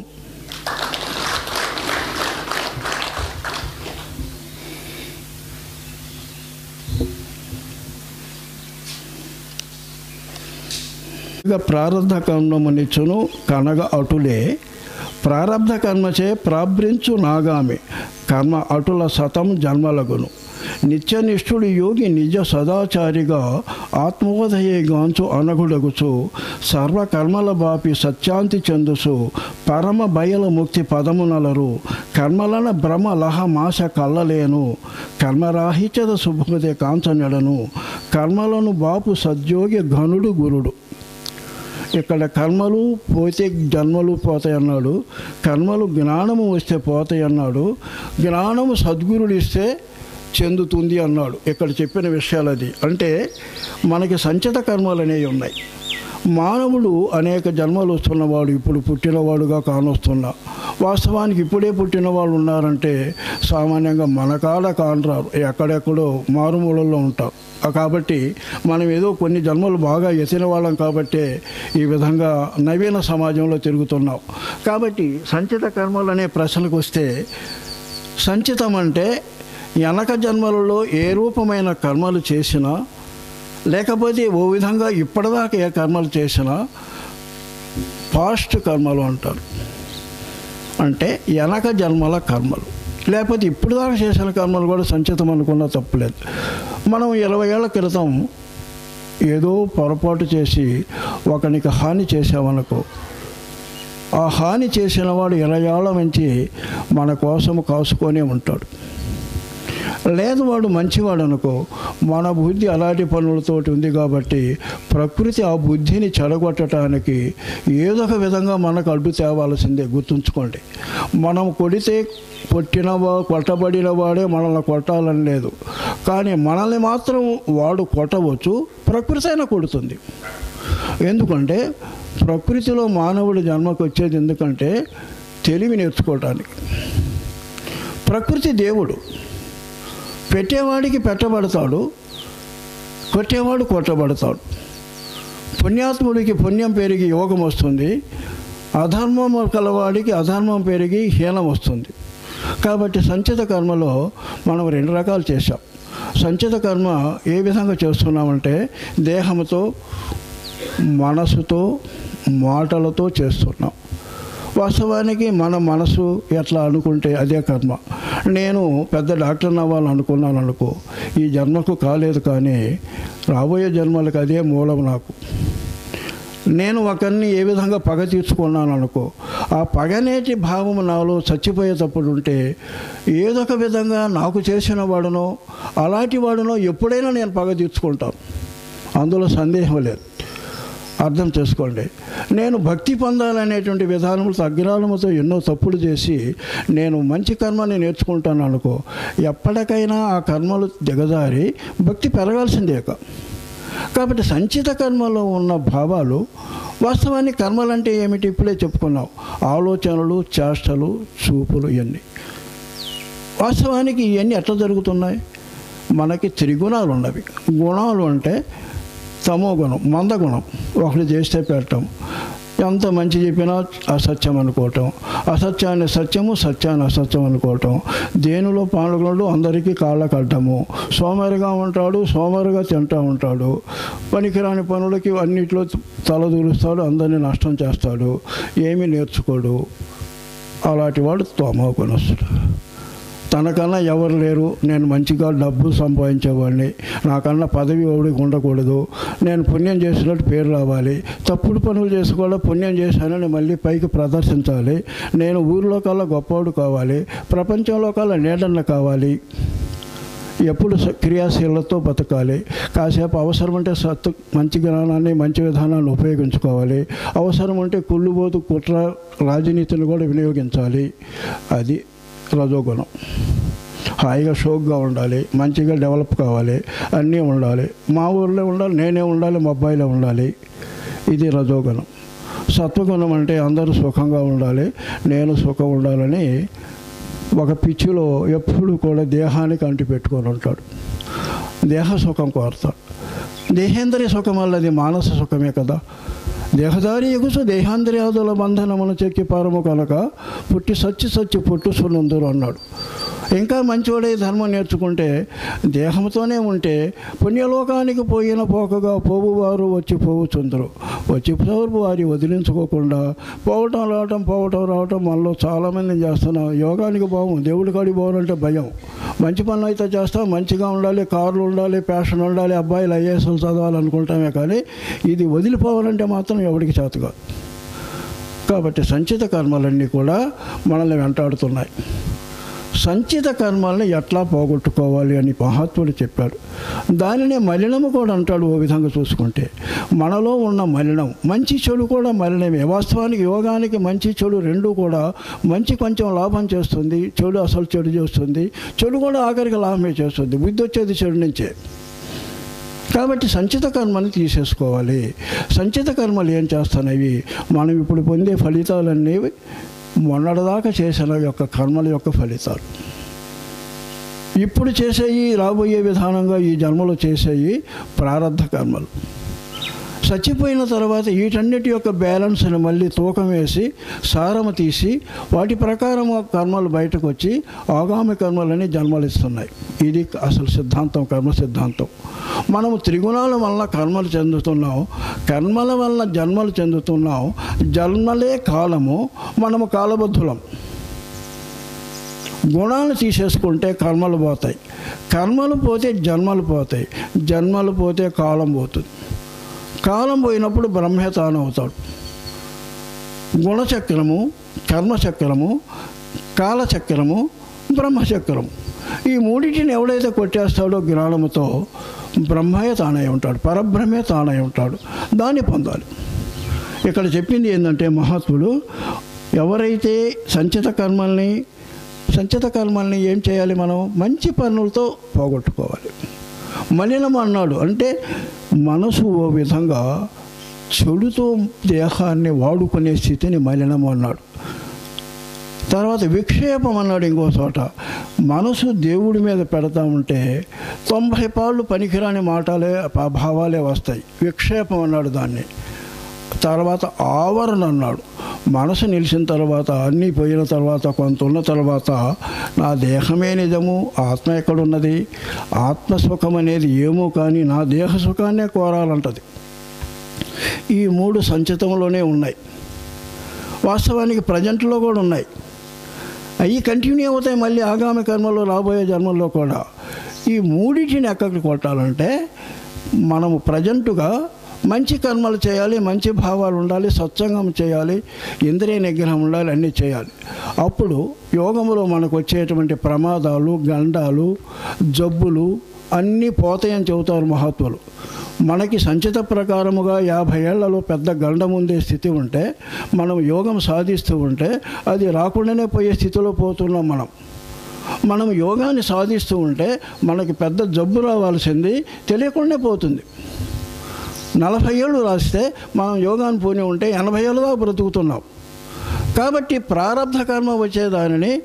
ఇక ప్రారంధ కర్మమునిచ్చును కనగ అటులే ప్రారంధ కర్మచే ప్రాబ్రించు నాగామి కర్మ అటుల సతం జన్మలగును నిత్యనిష్ఠుడు యోగి నిజ సదాచారిగా ఆత్మోదయే గాంచు అనగుడగుచు సర్వకర్మల బాపి సత్యాంతి చెందుసు పరమ బయల ముక్తి పదమునలరు కర్మలన భ్రమ లహ మాస కల్లలేను కర్మరాహిత్యద శుభమదే కాంచనెడను కర్మలను బాపు సద్యోగి ఘనుడు గురుడు ఇక్కడ కర్మలు పోతే జన్మలు పోతాయి అన్నాడు కర్మలు జ్ఞానము వస్తే పోతాయి అన్నాడు జ్ఞానము సద్గురుడు ఇస్తే చెందుతుంది అన్నాడు ఇక్కడ చెప్పిన విషయాలు అది అంటే మనకి సంచిత కర్మలు అనేవి ఉన్నాయి మానవుడు అనేక జన్మలు వస్తున్నవాడు ఇప్పుడు పుట్టినవాడుగా కానొస్తున్నా వాస్తవానికి ఇప్పుడే పుట్టిన వాళ్ళు ఉన్నారంటే సామాన్యంగా మన కాడ కానరారు ఎక్కడెక్కడో మారుమూలల్లో ఉంటారు కాబట్టి మనం ఏదో కొన్ని జన్మలు బాగా ఎత్తిన వాళ్ళం కాబట్టే ఈ విధంగా నవీన సమాజంలో తిరుగుతున్నాం కాబట్టి సంచిత కర్మలు అనే ప్రశ్నకు వస్తే సంచితం అంటే వెనక జన్మలలో ఏ రూపమైన కర్మలు చేసినా లేకపోతే ఓ విధంగా ఇప్పటిదాకా ఏ కర్మలు చేసినా పాస్ట్ కర్మలు అంటారు అంటే వెనక జన్మల కర్మలు లేకపోతే ఇప్పుడు దాకా చేసిన కర్మలు కూడా సంచితం అనుకున్నా తప్పులేదు మనం ఇరవై ఏళ్ల క్రితం ఏదో పొరపాటు చేసి ఒకనికి హాని చేసామనుకో ఆ హాని చేసిన వాడు ఇరవై ఏళ్ళ నుంచి మన కోసం కాసుకొనే ఉంటాడు లేదు వాడు మంచివాడు అనుకో మన బుద్ధి అలాంటి పనులతోటి ఉంది కాబట్టి ప్రకృతి ఆ బుద్ధిని చెడగొట్టడానికి ఏదో ఒక విధంగా మనకు అడ్డు తేవాల్సిందే గుర్తుంచుకోండి మనం కొడితే కొట్టిన వా కొట్టబడిన వాడే మనల్ని కొట్టాలని లేదు కానీ మనల్ని మాత్రం వాడు కొట్టవచ్చు ప్రకృతి అయినా కొడుతుంది ఎందుకంటే ప్రకృతిలో మానవుడి జన్మకు వచ్చేది ఎందుకంటే తెలివి నేర్చుకోవటానికి ప్రకృతి దేవుడు పెట్టేవాడికి పెట్టబడతాడు కొట్టేవాడు కొట్టబడతాడు పుణ్యాత్ముడికి పుణ్యం పెరిగి యోగం వస్తుంది అధర్మం కలవాడికి అధర్మం పెరిగి హీనం వస్తుంది కాబట్టి సంచిత కర్మలో మనం రెండు రకాలు చేశాం సంచిత కర్మ ఏ విధంగా చేస్తున్నామంటే దేహంతో మనసుతో మాటలతో చేస్తున్నాం వాస్తవానికి మన మనసు ఎట్లా అనుకుంటే అదే కర్మ నేను పెద్ద డాక్టర్ అవ్వాలని అనుకున్నాను అనుకో ఈ జన్మకు కాలేదు కానీ రాబోయే జన్మలకు అదే మూలం నాకు నేను ఒకరిని ఏ విధంగా పగ తీర్చుకున్నాను అనుకో ఆ పగనేటి భావం నాలో చచ్చిపోయేటప్పుడు ఉంటే ఏదో ఒక విధంగా నాకు చేసిన వాడునో అలాంటి వాడునో ఎప్పుడైనా నేను పగ తీర్చుకుంటాను అందులో సందేహం లేదు అర్థం చేసుకోండి నేను భక్తి పొందాలనేటువంటి విధానములు అజ్ఞానముతో ఎన్నో తప్పులు చేసి నేను మంచి కర్మని నేర్చుకుంటాను అనుకో ఎప్పటికైనా ఆ కర్మలు దిగజారి భక్తి పెరగాల్సిందే ఇక. కాబట్టి సంచిత కర్మలో ఉన్న భావాలు వాస్తవానికి కర్మలు అంటే ఏమిటి ఇప్పుడే చెప్పుకున్నాం ఆలోచనలు చేష్టలు చూపులు ఇవన్నీ వాస్తవానికి ఇవన్నీ ఎట్లా జరుగుతున్నాయి మనకి త్రిగుణాలు ఉన్నవి గుణాలు అంటే తమో గుణం మందగుణం ఒకటి చేస్తే పెట్టడం ఎంత మంచి చెప్పినా అసత్యం అనుకోవటం అసత్యాన్ని సత్యము సత్యాన్ని అసత్యం అనుకోవటం దేనిలో పాల్గొనడు అందరికీ కాళ్ళకు అడ్డము సోమరిగా ఉంటాడు సోమరిగా తింటూ ఉంటాడు పనికిరాని పనులకి అన్నిట్లో తలదూరుస్తాడు అందరినీ నష్టం చేస్తాడు ఏమీ నేర్చుకోడు అలాంటి వాడు తోమో గుణస్తుడు తనకన్నా ఎవరు లేరు నేను మంచిగా డబ్బు సంపాదించేవాడిని నాకన్నా పదవి ఎవడికి ఉండకూడదు నేను పుణ్యం చేసినట్టు పేరు రావాలి తప్పుడు పనులు చేసి కూడా పుణ్యం చేశానని మళ్ళీ పైకి ప్రదర్శించాలి నేను ఊరిలో కల్లా గొప్పవాడు కావాలి ప్రపంచంలో కల్లా నీడన్న కావాలి ఎప్పుడు స- క్రియాశీలతో బతకాలి కాసేపు అవసరం ఉంటే సత్తు మంచి జ్ఞానాన్ని మంచి విధానాన్ని ఉపయోగించుకోవాలి అవసరం ఉంటే కుళ్ళుబోతు కుట్ర రాజనీతిని కూడా వినియోగించాలి అది రజోగుణం హాయిగా షోక్గా ఉండాలి మంచిగా డెవలప్ కావాలి అన్నీ ఉండాలి మా ఊర్లో ఉండాలి నేనే ఉండాలి మా అబ్బాయిలో ఉండాలి ఇది రజోగుణం సత్వగుణం అంటే అందరూ సుఖంగా ఉండాలి నేను సుఖం ఉండాలని ఒక పిచ్చిలో ఎప్పుడు కూడా దేహానికి అంటి పెట్టుకొని ఉంటాడు దేహ సుఖం కోరుతాడు దేహేంద్రియ సుఖం అల్లది మానస సుఖమే కదా దేహదారి ఎగుసు దేహాంద్రియాదుల బంధనమును చెక్కి పారము కనుక పుట్టి సచ్చి సచ్చి పుట్టు సునందురు అన్నాడు ఇంకా మంచివాడే ధర్మం నేర్చుకుంటే దేహంతోనే ఉంటే పుణ్యలోకానికి పోయిన పోకగా పోవువారు వచ్చి పోవుచుందరు వచ్చి పోరు వారి వదిలించుకోకుండా పోవటం రావటం పోవటం రావటం మనలో చాలామంది చేస్తున్నాం యోగానికి పోవం దేవుడి కాడికి పోవాలంటే భయం మంచి పనులు అయితే చేస్తాం మంచిగా ఉండాలి కార్లు ఉండాలి ప్యాషన్ ఉండాలి అబ్బాయిలు ఐఏఎస్లు చదవాలనుకుంటామే కానీ ఇది వదిలిపోవాలంటే మాత్రం ఎవరికి చేత కాదు కాబట్టి సంచిత కర్మలన్నీ కూడా మనల్ని వెంటాడుతున్నాయి సంచిత కర్మల్ని ఎట్లా పోగొట్టుకోవాలి అని మహాత్ముడు చెప్పాడు దానినే మలినము కూడా అంటాడు ఓ విధంగా చూసుకుంటే మనలో ఉన్న మలినం మంచి చెడు కూడా మలినమే వాస్తవానికి యోగానికి మంచి చెడు రెండు కూడా మంచి కొంచెం లాభం చేస్తుంది చెడు అసలు చెడు చేస్తుంది చెడు కూడా ఆఖరికి లాభమే చేస్తుంది బుద్ధి వచ్చేది చెడు నుంచే కాబట్టి సంచిత కర్మని తీసేసుకోవాలి సంచిత కర్మలు ఏం చేస్తున్నాయి మనం ఇప్పుడు పొందే ఫలితాలన్నీ మొన్నటిదాకా చేసిన యొక్క కర్మల యొక్క ఫలితాలు ఇప్పుడు చేసేవి రాబోయే విధానంగా ఈ జన్మలో చేసేవి ప్రారంధ కర్మలు చచ్చిపోయిన తర్వాత వీటన్నిటి యొక్క బ్యాలెన్స్ని మళ్ళీ తూకం వేసి సారము తీసి వాటి ప్రకారం కర్మలు బయటకు వచ్చి ఆగామి కర్మలని జన్మలిస్తున్నాయి ఇది అసలు సిద్ధాంతం కర్మ సిద్ధాంతం మనము త్రిగుణాల వల్ల కర్మలు చెందుతున్నాం కర్మల వల్ల జన్మలు చెందుతున్నాం జన్మలే కాలము మనము కాలబద్ధులం గుణాలు తీసేసుకుంటే కర్మలు పోతాయి కర్మలు పోతే జన్మలు పోతాయి జన్మలు పోతే కాలం పోతుంది కాలం పోయినప్పుడు బ్రహ్మే తాను అవుతాడు గుణచక్రము కర్మచక్రము కాలచక్రము బ్రహ్మచక్రము ఈ మూడింటిని ఎవడైతే కొట్టేస్తాడో జ్ఞానముతో బ్రహ్మయే తానై ఉంటాడు పరబ్రహ్మే తానై ఉంటాడు దాన్ని పొందాలి ఇక్కడ చెప్పింది ఏంటంటే మహాత్ముడు ఎవరైతే సంచిత కర్మల్ని సంచిత కర్మల్ని ఏం చేయాలి మనం మంచి పనులతో పోగొట్టుకోవాలి మలినం అన్నాడు అంటే మనసు ఓ విధంగా చెడుతో దేహాన్ని వాడుకునే స్థితిని మలినం అన్నాడు తర్వాత విక్షేపం అన్నాడు ఇంకో చోట మనసు దేవుడి మీద పెడతా ఉంటే తొంభై పాళ్ళు పనికిరాని మాటలే ప- భావాలే వస్తాయి విక్షేపం అన్నాడు దాన్ని తర్వాత ఆవరణ అన్నాడు మనసు నిలిచిన తర్వాత అన్నీ పోయిన తర్వాత కొంత ఉన్న తర్వాత నా దేహమే నిజము ఆత్మ ఎక్కడున్నది ఆత్మ సుఖం అనేది ఏమో కానీ నా దేహ సుఖాన్నే కోరాలంటది ఈ మూడు సంచితంలోనే ఉన్నాయి వాస్తవానికి ప్రజెంట్లో కూడా ఉన్నాయి అవి కంటిన్యూ అవుతాయి మళ్ళీ ఆగామి కర్మలో రాబోయే జన్మల్లో కూడా ఈ మూడింటిని ఎక్కడికి కొట్టాలంటే మనము ప్రజెంటుగా మంచి కర్మలు చేయాలి మంచి భావాలు ఉండాలి సత్సంగం చేయాలి ఇంద్రియ నిగ్రహం ఉండాలి అన్నీ చేయాలి అప్పుడు యోగంలో మనకు వచ్చేటువంటి ప్రమాదాలు గండాలు జబ్బులు అన్నీ పోతాయని చెబుతారు మహాత్ములు మనకి సంచిత ప్రకారముగా యాభై ఏళ్లలో పెద్ద గండం ఉండే స్థితి ఉంటే మనం యోగం సాధిస్తూ ఉంటే అది రాకుండానే పోయే స్థితిలో పోతున్నాం మనం మనం యోగాన్ని సాధిస్తూ ఉంటే మనకి పెద్ద జబ్బు రావాల్సింది తెలియకుండా పోతుంది నలభై ఏళ్ళు రాస్తే మనం యోగాన్ని పోని ఉంటే ఎనభై ఏళ్ళుగా బ్రతుకుతున్నాం కాబట్టి ప్రారంధ కర్మ వచ్చేదానిని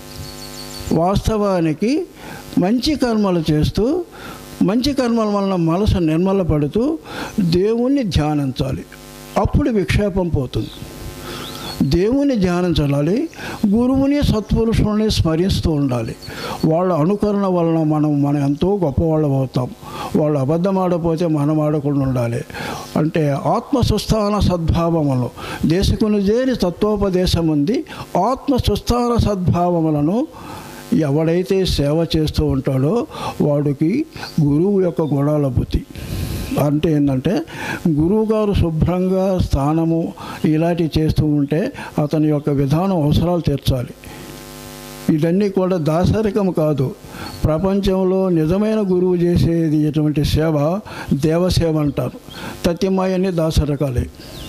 వాస్తవానికి మంచి కర్మలు చేస్తూ మంచి కర్మల వలన మనసు నిర్మలపడుతూ దేవుణ్ణి ధ్యానించాలి అప్పుడు విక్షేపం పోతుంది దేవుని ధ్యానించాలి గురువుని సత్పురుషుల్ని స్మరిస్తూ ఉండాలి వాళ్ళ అనుకరణ వలన మనం మనం ఎంతో గొప్పవాళ్ళం అవుతాం వాళ్ళు అబద్ధం ఆడపోతే మనం ఆడకుండా ఉండాలి అంటే ఆత్మ సుస్థాన సద్భావములు దేశకుని చేరి తత్వోపదేశం ఉంది ఆత్మ సుస్థాన సద్భావములను ఎవడైతే సేవ చేస్తూ ఉంటాడో వాడికి గురువు యొక్క గుణాల బుద్ధి అంటే ఏంటంటే గురువుగారు శుభ్రంగా స్థానము ఇలాంటివి చేస్తూ ఉంటే అతని యొక్క విధానం అవసరాలు తీర్చాలి ఇవన్నీ కూడా దాసరికం కాదు ప్రపంచంలో నిజమైన గురువు చేసేది ఎటువంటి సేవ దేవసేవ అంటారు తత్యమాయన్ని దాసరకాలే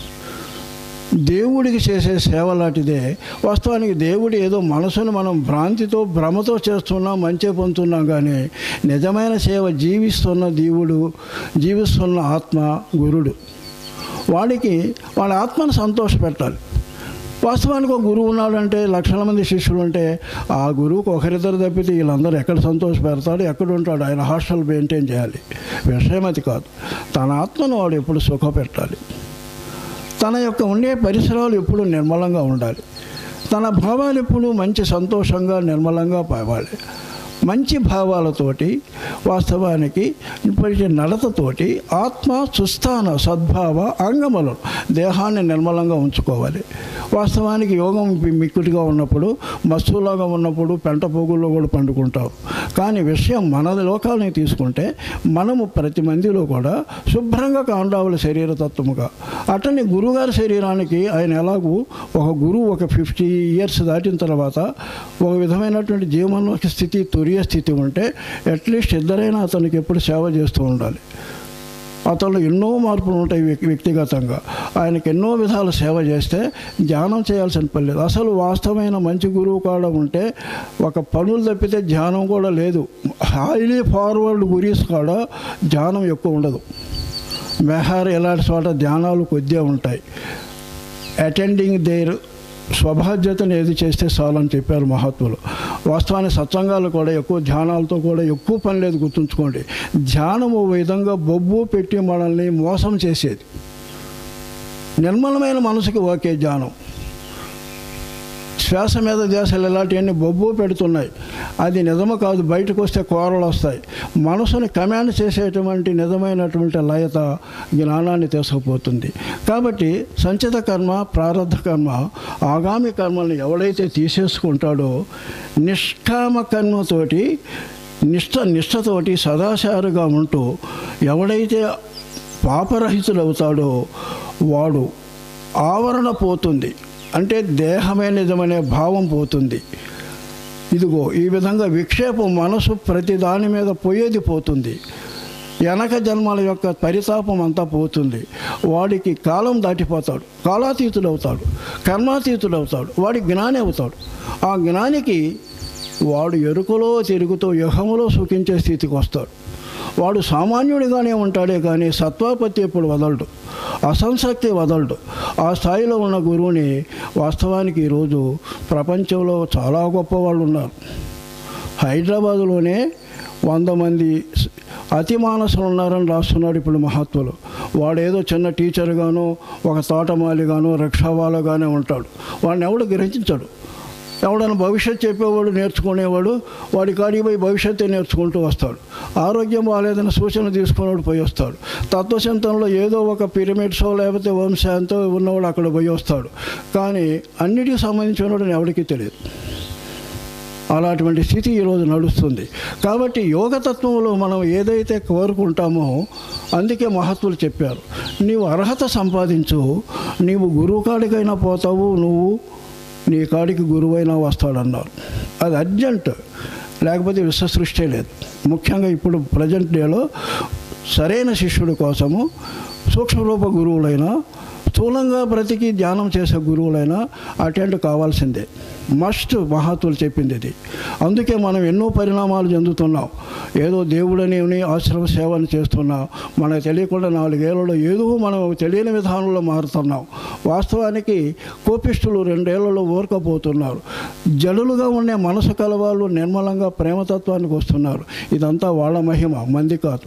దేవుడికి చేసే సేవ లాంటిదే వాస్తవానికి దేవుడు ఏదో మనసును మనం భ్రాంతితో భ్రమతో చేస్తున్నాం మంచి పొందుతున్నాం కానీ నిజమైన సేవ జీవిస్తున్న దేవుడు జీవిస్తున్న ఆత్మ గురుడు వాడికి వాళ్ళ ఆత్మను సంతోషపెట్టాలి వాస్తవానికి ఒక గురువు ఉన్నాడంటే లక్షల మంది శిష్యులు ఉంటే ఆ గురువుకు ఒకరిద్దరు తప్పితే వీళ్ళందరూ ఎక్కడ సంతోష పెడతాడు ఎక్కడ ఉంటాడు ఆయన హాస్టల్ మెయింటైన్ చేయాలి విషయం అది కాదు తన ఆత్మను వాడు ఎప్పుడు సుఖపెట్టాలి తన యొక్క ఉండే పరిసరాలు ఎప్పుడు నిర్మలంగా ఉండాలి తన భావాలు ఎప్పుడు మంచి సంతోషంగా నిర్మలంగా పోవాలి మంచి భావాలతోటి వాస్తవానికి ఇప్పటికీ నడతతోటి ఆత్మ సుస్థాన సద్భావ అంగములను దేహాన్ని నిర్మలంగా ఉంచుకోవాలి వాస్తవానికి యోగం మి- మిక్కుటిగా ఉన్నప్పుడు మస్తులాగా ఉన్నప్పుడు పెంట పోగుల్లో కూడా పండుకుంటావు కానీ విషయం మన లోకాలని తీసుకుంటే మనము ప్రతి మందిలో కూడా శుభ్రంగా కాండావుల శరీర తత్వముగా అట్లనే గురుగారి శరీరానికి ఆయన ఎలాగూ ఒక గురువు ఒక ఫిఫ్టీ ఇయర్స్ దాటిన తర్వాత ఒక విధమైనటువంటి జీవన స్థితి తురియ స్థితి ఉంటే అట్లీస్ట్ ఇద్దరైనా అతనికి ఎప్పుడు సేవ చేస్తూ ఉండాలి అతను ఎన్నో మార్పులు ఉంటాయి వ్యక్- వ్యక్తిగతంగా ఆయనకి ఎన్నో విధాల సేవ చేస్తే ధ్యానం చేయాల్సిన పని లేదు అసలు వాస్తవమైన మంచి గురువు కాడ ఉంటే ఒక పనులు తప్పితే ధ్యానం కూడా లేదు హైలీ ఫార్వర్డ్ గురీస్ కాడ ధ్యానం ఎక్కువ ఉండదు మెహార్ ఇలాంటి చోట ధ్యానాలు కొద్దిగా ఉంటాయి అటెండింగ్ దేర్ స్వబాధ్యతను ఏది చేస్తే చాలని చెప్పారు మహాత్ములు వాస్తవానికి సత్సంగాలు కూడా ఎక్కువ ధ్యానాలతో కూడా ఎక్కువ పని లేదు గుర్తుంచుకోండి ధ్యానం ఓ విధంగా బొబ్బు పెట్టి మనల్ని మోసం చేసేది నిర్మలమైన మనసుకి ఓకే ధ్యానం శ్వాస మీద దేశాలు ఇలాంటివన్నీ బొబ్బు పెడుతున్నాయి అది నిజము కాదు బయటకు వస్తే కూరలు వస్తాయి మనసుని కమాండ్ చేసేటువంటి నిజమైనటువంటి లయత జ్ఞానాన్ని తీసుకుపోతుంది కాబట్టి సంచిత కర్మ ప్రారంధ కర్మ ఆగామి కర్మల్ని ఎవడైతే తీసేసుకుంటాడో నిష్కామ కర్మతోటి నిష్ఠ నిష్ఠతోటి సదాచారుగా ఉంటూ ఎవడైతే పాపరహితుడవుతాడో వాడు ఆవరణ పోతుంది అంటే దేహమే నిజమనే భావం పోతుంది ఇదిగో ఈ విధంగా విక్షేపం మనసు ప్రతి దాని మీద పోయేది పోతుంది వెనక జన్మల యొక్క పరితాపం అంతా పోతుంది వాడికి కాలం దాటిపోతాడు కాలాతీతుడవుతాడు కర్మాతీతుడవుతాడు వాడి జ్ఞాని అవుతాడు ఆ జ్ఞానికి వాడు ఎరుకలో తిరుగుతూ యుహములో సుఖించే స్థితికి వస్తాడు వాడు సామాన్యుడిగానే ఉంటాడే కానీ సత్వాపత్తి ఎప్పుడు వదలడు అసంశక్తి వదలడు ఆ స్థాయిలో ఉన్న గురువుని వాస్తవానికి ఈరోజు ప్రపంచంలో చాలా గొప్ప వాళ్ళు ఉన్నారు హైదరాబాదులోనే వంద మంది అతి మానసులు ఉన్నారని రాస్తున్నాడు ఇప్పుడు మహాత్ములు వాడు ఏదో చిన్న టీచర్గానో ఒక తోటమాలిగానో రిక్షావాలగానే ఉంటాడు వాడిని ఎవడు గ్రహించడు ఎవడైనా భవిష్యత్ చెప్పేవాడు నేర్చుకునేవాడు వాడి కాడికి పోయి భవిష్యత్తే నేర్చుకుంటూ వస్తాడు ఆరోగ్యం బాగాలేదని సూచన తీసుకునేవాడు పోయి వస్తాడు తత్వచింతనలో ఏదో ఒక పిరమిడ్సో లేకపోతే వంశాంతో ఉన్నవాడు అక్కడ పోయి వస్తాడు కానీ అన్నిటికి సంబంధించిన ఎవరికీ తెలియదు అలాంటి స్థితి ఈరోజు నడుస్తుంది కాబట్టి యోగతత్వంలో మనం ఏదైతే కోరుకుంటామో అందుకే మహత్వులు చెప్పారు నీవు అర్హత సంపాదించు నీవు గురువు కాడికైనా పోతావు నువ్వు నీ కాడికి గురువైనా వస్తాడన్నారు అది అర్జెంట్ లేకపోతే విశ్వ సృష్టి లేదు ముఖ్యంగా ఇప్పుడు ప్రజెంట్ డేలో సరైన శిష్యుడి కోసము సూక్ష్మరూప గురువులైన స్థూలంగా బ్రతికి ధ్యానం చేసే గురువులైనా అటెండ్ కావాల్సిందే మస్ట్ మహాత్ములు చెప్పింది ఇది అందుకే మనం ఎన్నో పరిణామాలు చెందుతున్నాం ఏదో దేవుడని ఆశ్రమ సేవని చేస్తున్నాం మనకు తెలియకుండా నాలుగేళ్లలో ఏదో మనం తెలియని విధానంలో మారుతున్నాం వాస్తవానికి కోపిష్టులు రెండేళ్లలో ఊరకపోతున్నారు జడులుగా ఉండే మనసు కలవాళ్ళు నిర్మలంగా ప్రేమతత్వానికి వస్తున్నారు ఇదంతా వాళ్ళ మహిమ మంది కాదు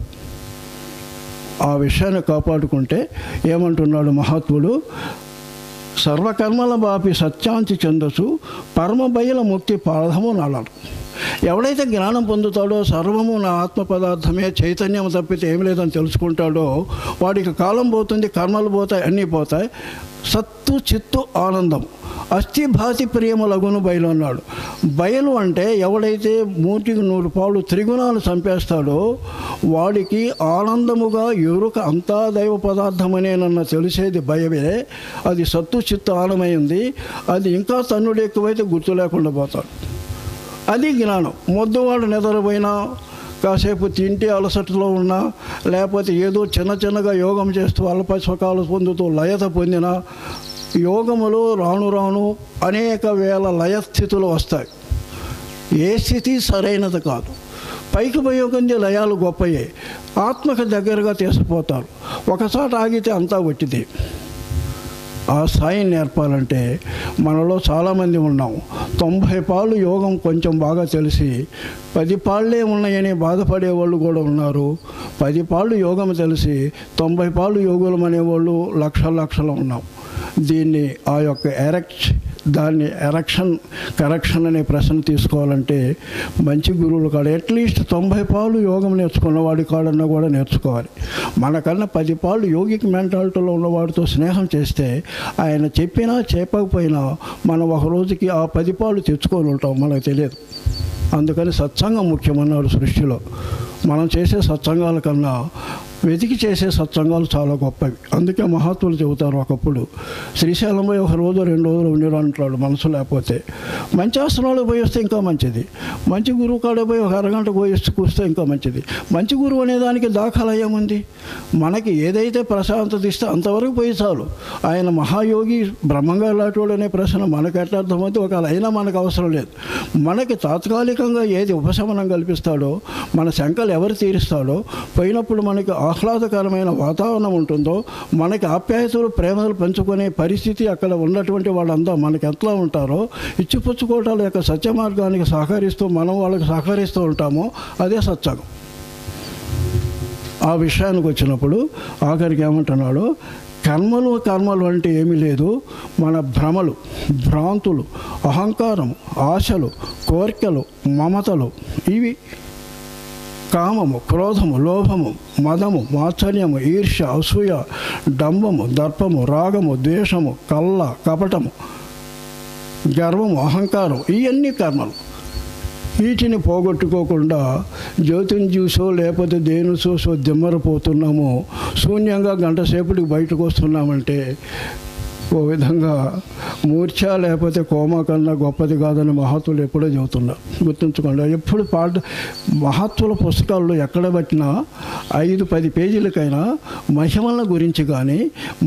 ఆ విషయాన్ని కాపాడుకుంటే ఏమంటున్నాడు మహాత్ముడు సర్వకర్మల బాపి సత్యాంతి చెందసు పరమబయల ముక్తి పాదము నలరు ఎవడైతే జ్ఞానం పొందుతాడో సర్వము నా ఆత్మ పదార్థమే చైతన్యం తప్పితే ఏం లేదని తెలుసుకుంటాడో వాడికి కాలం పోతుంది కర్మలు పోతాయి అన్నీ పోతాయి సత్తు చిత్తు ఆనందం అస్థిభాతి ప్రియములగును బయలు అన్నాడు బయలు అంటే ఎవడైతే మూటికి నూరు పాలు త్రిగుణాలు చంపేస్తాడో వాడికి ఆనందముగా ఎరుక అంతా దైవ పదార్థమనేనన్న తెలిసేది భయమే అది సత్తు చిత్తు ఆనమైంది అది ఇంకా తన్నుడు ఎక్కువైతే గుర్తు లేకుండా పోతాడు అది జ్ఞానం మొద్దువాడు నిద్రపోయినా కాసేపు తింటే అలసటలో ఉన్నా లేకపోతే ఏదో చిన్న చిన్నగా యోగం చేస్తూ అల్ప సుఖాలు పొందుతూ లయత పొందిన యోగములో రాను రాను అనేక వేల లయస్థితులు వస్తాయి ఏ స్థితి సరైనది కాదు పైకి పోయే కొద్ది లయాలు గొప్పయే ఆత్మకు దగ్గరగా తీసుకుపోతారు ఒకసారి ఆగితే అంతా ఒట్టిదే ఆ స్థాయిని నేర్పాలంటే మనలో చాలామంది ఉన్నాం తొంభై పాళ్ళు యోగం కొంచెం బాగా తెలిసి పది పాళ్ళే ఉన్నాయని బాధపడే వాళ్ళు కూడా ఉన్నారు పది పాళ్ళు యోగం తెలిసి తొంభై పాళ్ళు యోగులం అనేవాళ్ళు లక్షల లక్షలు ఉన్నాం దీన్ని ఆ యొక్క ఎరెక్ట్ దాన్ని ఎరక్షన్ కరెక్షన్ అనే ప్రశ్న తీసుకోవాలంటే మంచి గురువులు కాడ అట్లీస్ట్ తొంభై పాలు యోగం నేర్చుకున్న వాడి కాడన్నా కూడా నేర్చుకోవాలి మనకన్నా పది పాలు యోగిక్ మెంటాలిటీలో ఉన్నవాడితో స్నేహం చేస్తే ఆయన చెప్పినా చెప్పకపోయినా మనం ఒక రోజుకి ఆ పది పాలు తెచ్చుకొని ఉంటాం మనకు తెలియదు అందుకని సత్సంగం ముఖ్యమన్నాడు సృష్టిలో మనం చేసే సత్సంగాల కన్నా వెతికి చేసే సత్సంగాలు చాలా గొప్పవి అందుకే మహాత్ములు చెబుతారు ఒకప్పుడు శ్రీశైలం పోయి ఒక రోజు రెండు రోజులు ఉండడం అంటాడు మనసు లేకపోతే మంచి ఆసనాలు పోయి వస్తే ఇంకా మంచిది మంచి గురువు కాడ పోయి ఒక అరగంట పోయి కూస్తే ఇంకా మంచిది మంచి గురువు అనే దానికి దాఖలా ఏముంది మనకి ఏదైతే ప్రశాంతత ఇస్తే అంతవరకు పోయి చాలు ఆయన మహాయోగి బ్రహ్మంగారు లాంటి అనే ప్రశ్న మనకు ఎట్లా అర్థమైతే ఒకవేళ అయినా మనకు అవసరం లేదు మనకి తాత్కాలికంగా ఏది ఉపశమనం కల్పిస్తాడో మన శంకలు ఎవరు తీరుస్తాడో పోయినప్పుడు మనకి ఆహ్లాదకరమైన వాతావరణం ఉంటుందో మనకి ఆప్యాయతలు ప్రేమలు పెంచుకునే పరిస్థితి అక్కడ ఉన్నటువంటి వాళ్ళంతా మనకి ఎట్లా ఉంటారో ఇచ్చిపుచ్చుకోవటాల యొక్క సత్య మార్గానికి సహకరిస్తూ మనం వాళ్ళకి సహకరిస్తూ ఉంటామో అదే సత్సంగం ఆ విషయానికి వచ్చినప్పుడు ఆఖరికి ఏమంటున్నాడు కర్మలు కర్మలు అంటే ఏమీ లేదు మన భ్రమలు భ్రాంతులు అహంకారం ఆశలు కోరికలు మమతలు ఇవి కామము క్రోధము లోభము మదము మాత్సర్యము ఈర్ష్య అసూయ డంబము దర్పము రాగము ద్వేషము కళ్ళ కపటము గర్వము అహంకారం ఇవన్నీ కర్మలు వీటిని పోగొట్టుకోకుండా జ్యోతిని చూసో లేకపోతే దేని చూసో దిమ్మరపోతున్నామో శూన్యంగా గంట సేపటికి బయటకు వస్తున్నామంటే ఓ విధంగా మూర్ఛ లేకపోతే కోమా కన్నా గొప్పది కాదని మహత్తులు ఎప్పుడో చెబుతున్నారు గుర్తుంచుకోండి ఎప్పుడు పాట మహత్తుల పుస్తకాల్లో ఎక్కడ పట్టినా ఐదు పది పేజీలకైనా మహిమల గురించి కానీ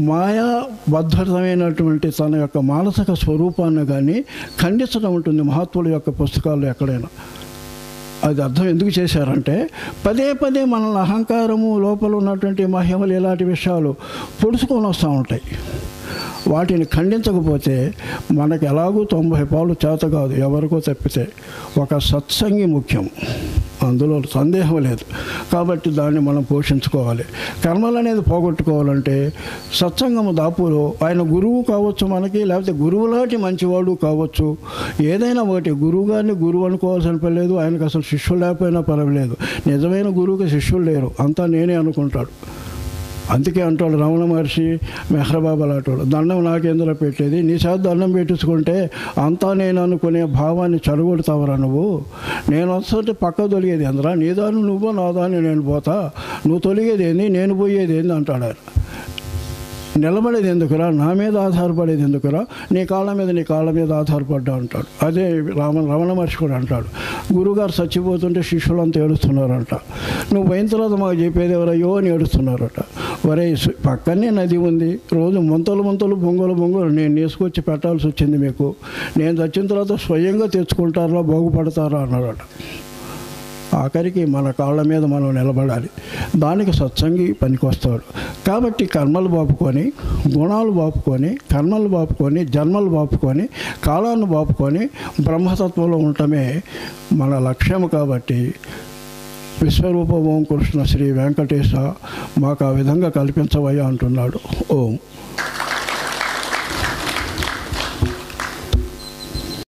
మాయాబద్ధమైనటువంటి తన యొక్క మానసిక స్వరూపాన్ని కానీ ఖండించడం ఉంటుంది మహత్తుల యొక్క పుస్తకాల్లో ఎక్కడైనా అది అర్థం ఎందుకు చేశారంటే పదే పదే మనల్ని అహంకారము లోపల ఉన్నటువంటి మహిమలు ఇలాంటి విషయాలు పొడుచుకొని వస్తూ ఉంటాయి వాటిని ఖండించకపోతే మనకు ఎలాగూ తొంభై పాలు చేత కాదు ఎవరికో తప్పితే ఒక సత్సంగి ముఖ్యం అందులో సందేహం లేదు కాబట్టి దాన్ని మనం పోషించుకోవాలి కర్మలు అనేది పోగొట్టుకోవాలంటే సత్సంగము దాపులో ఆయన గురువు కావచ్చు మనకి లేకపోతే గురువులాంటి మంచివాడు కావచ్చు ఏదైనా ఒకటి గురువు గారిని గురువు అనుకోవాల్సిన పని లేదు ఆయనకు అసలు శిష్యులు లేకపోయినా పర్వాలేదు నిజమైన గురువుకి శిష్యులు లేరు అంతా నేనే అనుకుంటాడు అందుకే అంటాడు రమణ మహర్షి మెహ్రబాబు అలాంటి దండం నాకేంద్ర పెట్టేది నీ చేత దండం పెట్టించుకుంటే అంతా నేను అనుకునే భావాన్ని చెడగొడతావరా నువ్వు నేను వస్తుంటే పక్క తొలిగేది ఎందరా నీ దాన్ని నువ్వు నా దాన్ని నేను పోతా నువ్వు తొలిగేది ఏంది నేను పోయేది ఏంది అంటాడు ఆయన నిలబడేది ఎందుకురా నా మీద ఆధారపడేది ఎందుకురా నీ కాళ్ళ మీద నీ కాళ్ళ మీద ఆధారపడ్డా అంటాడు అదే రామ రమణ మహర్షి కూడా అంటాడు గురుగారు చచ్చిపోతుంటే శిష్యులంతా ఏడుస్తున్నారంట నువ్వు పోయిన తర్వాత మాకు చెప్పేది ఎవరయ్యో అని ఏడుస్తున్నారట ఒరే సు- పక్కనే నది ఉంది రోజు ముంతలు ముంతలు బొంగలు బొంగలు నేను తీసుకొచ్చి పెట్టాల్సి వచ్చింది మీకు నేను చచ్చిన తర్వాత స్వయంగా తెచ్చుకుంటారా బాగుపడతారా అన్నాడట ఆఖరికి మన కాళ్ళ మీద మనం నిలబడాలి దానికి సత్సంగి పనికొస్తాడు కాబట్టి కర్మలు బాపుకొని గుణాలు బాపుకొని కర్మలు బాపుకొని జన్మలు బాపుకొని కాలాన్ని బాపుకొని బ్రహ్మతత్వంలో ఉండటమే మన లక్ష్యం కాబట్టి విశ్వరూప ఓం కృష్ణ శ్రీ వెంకటేశ మాకు ఆ విధంగా కల్పించవయ్యా అంటున్నాడు ఓం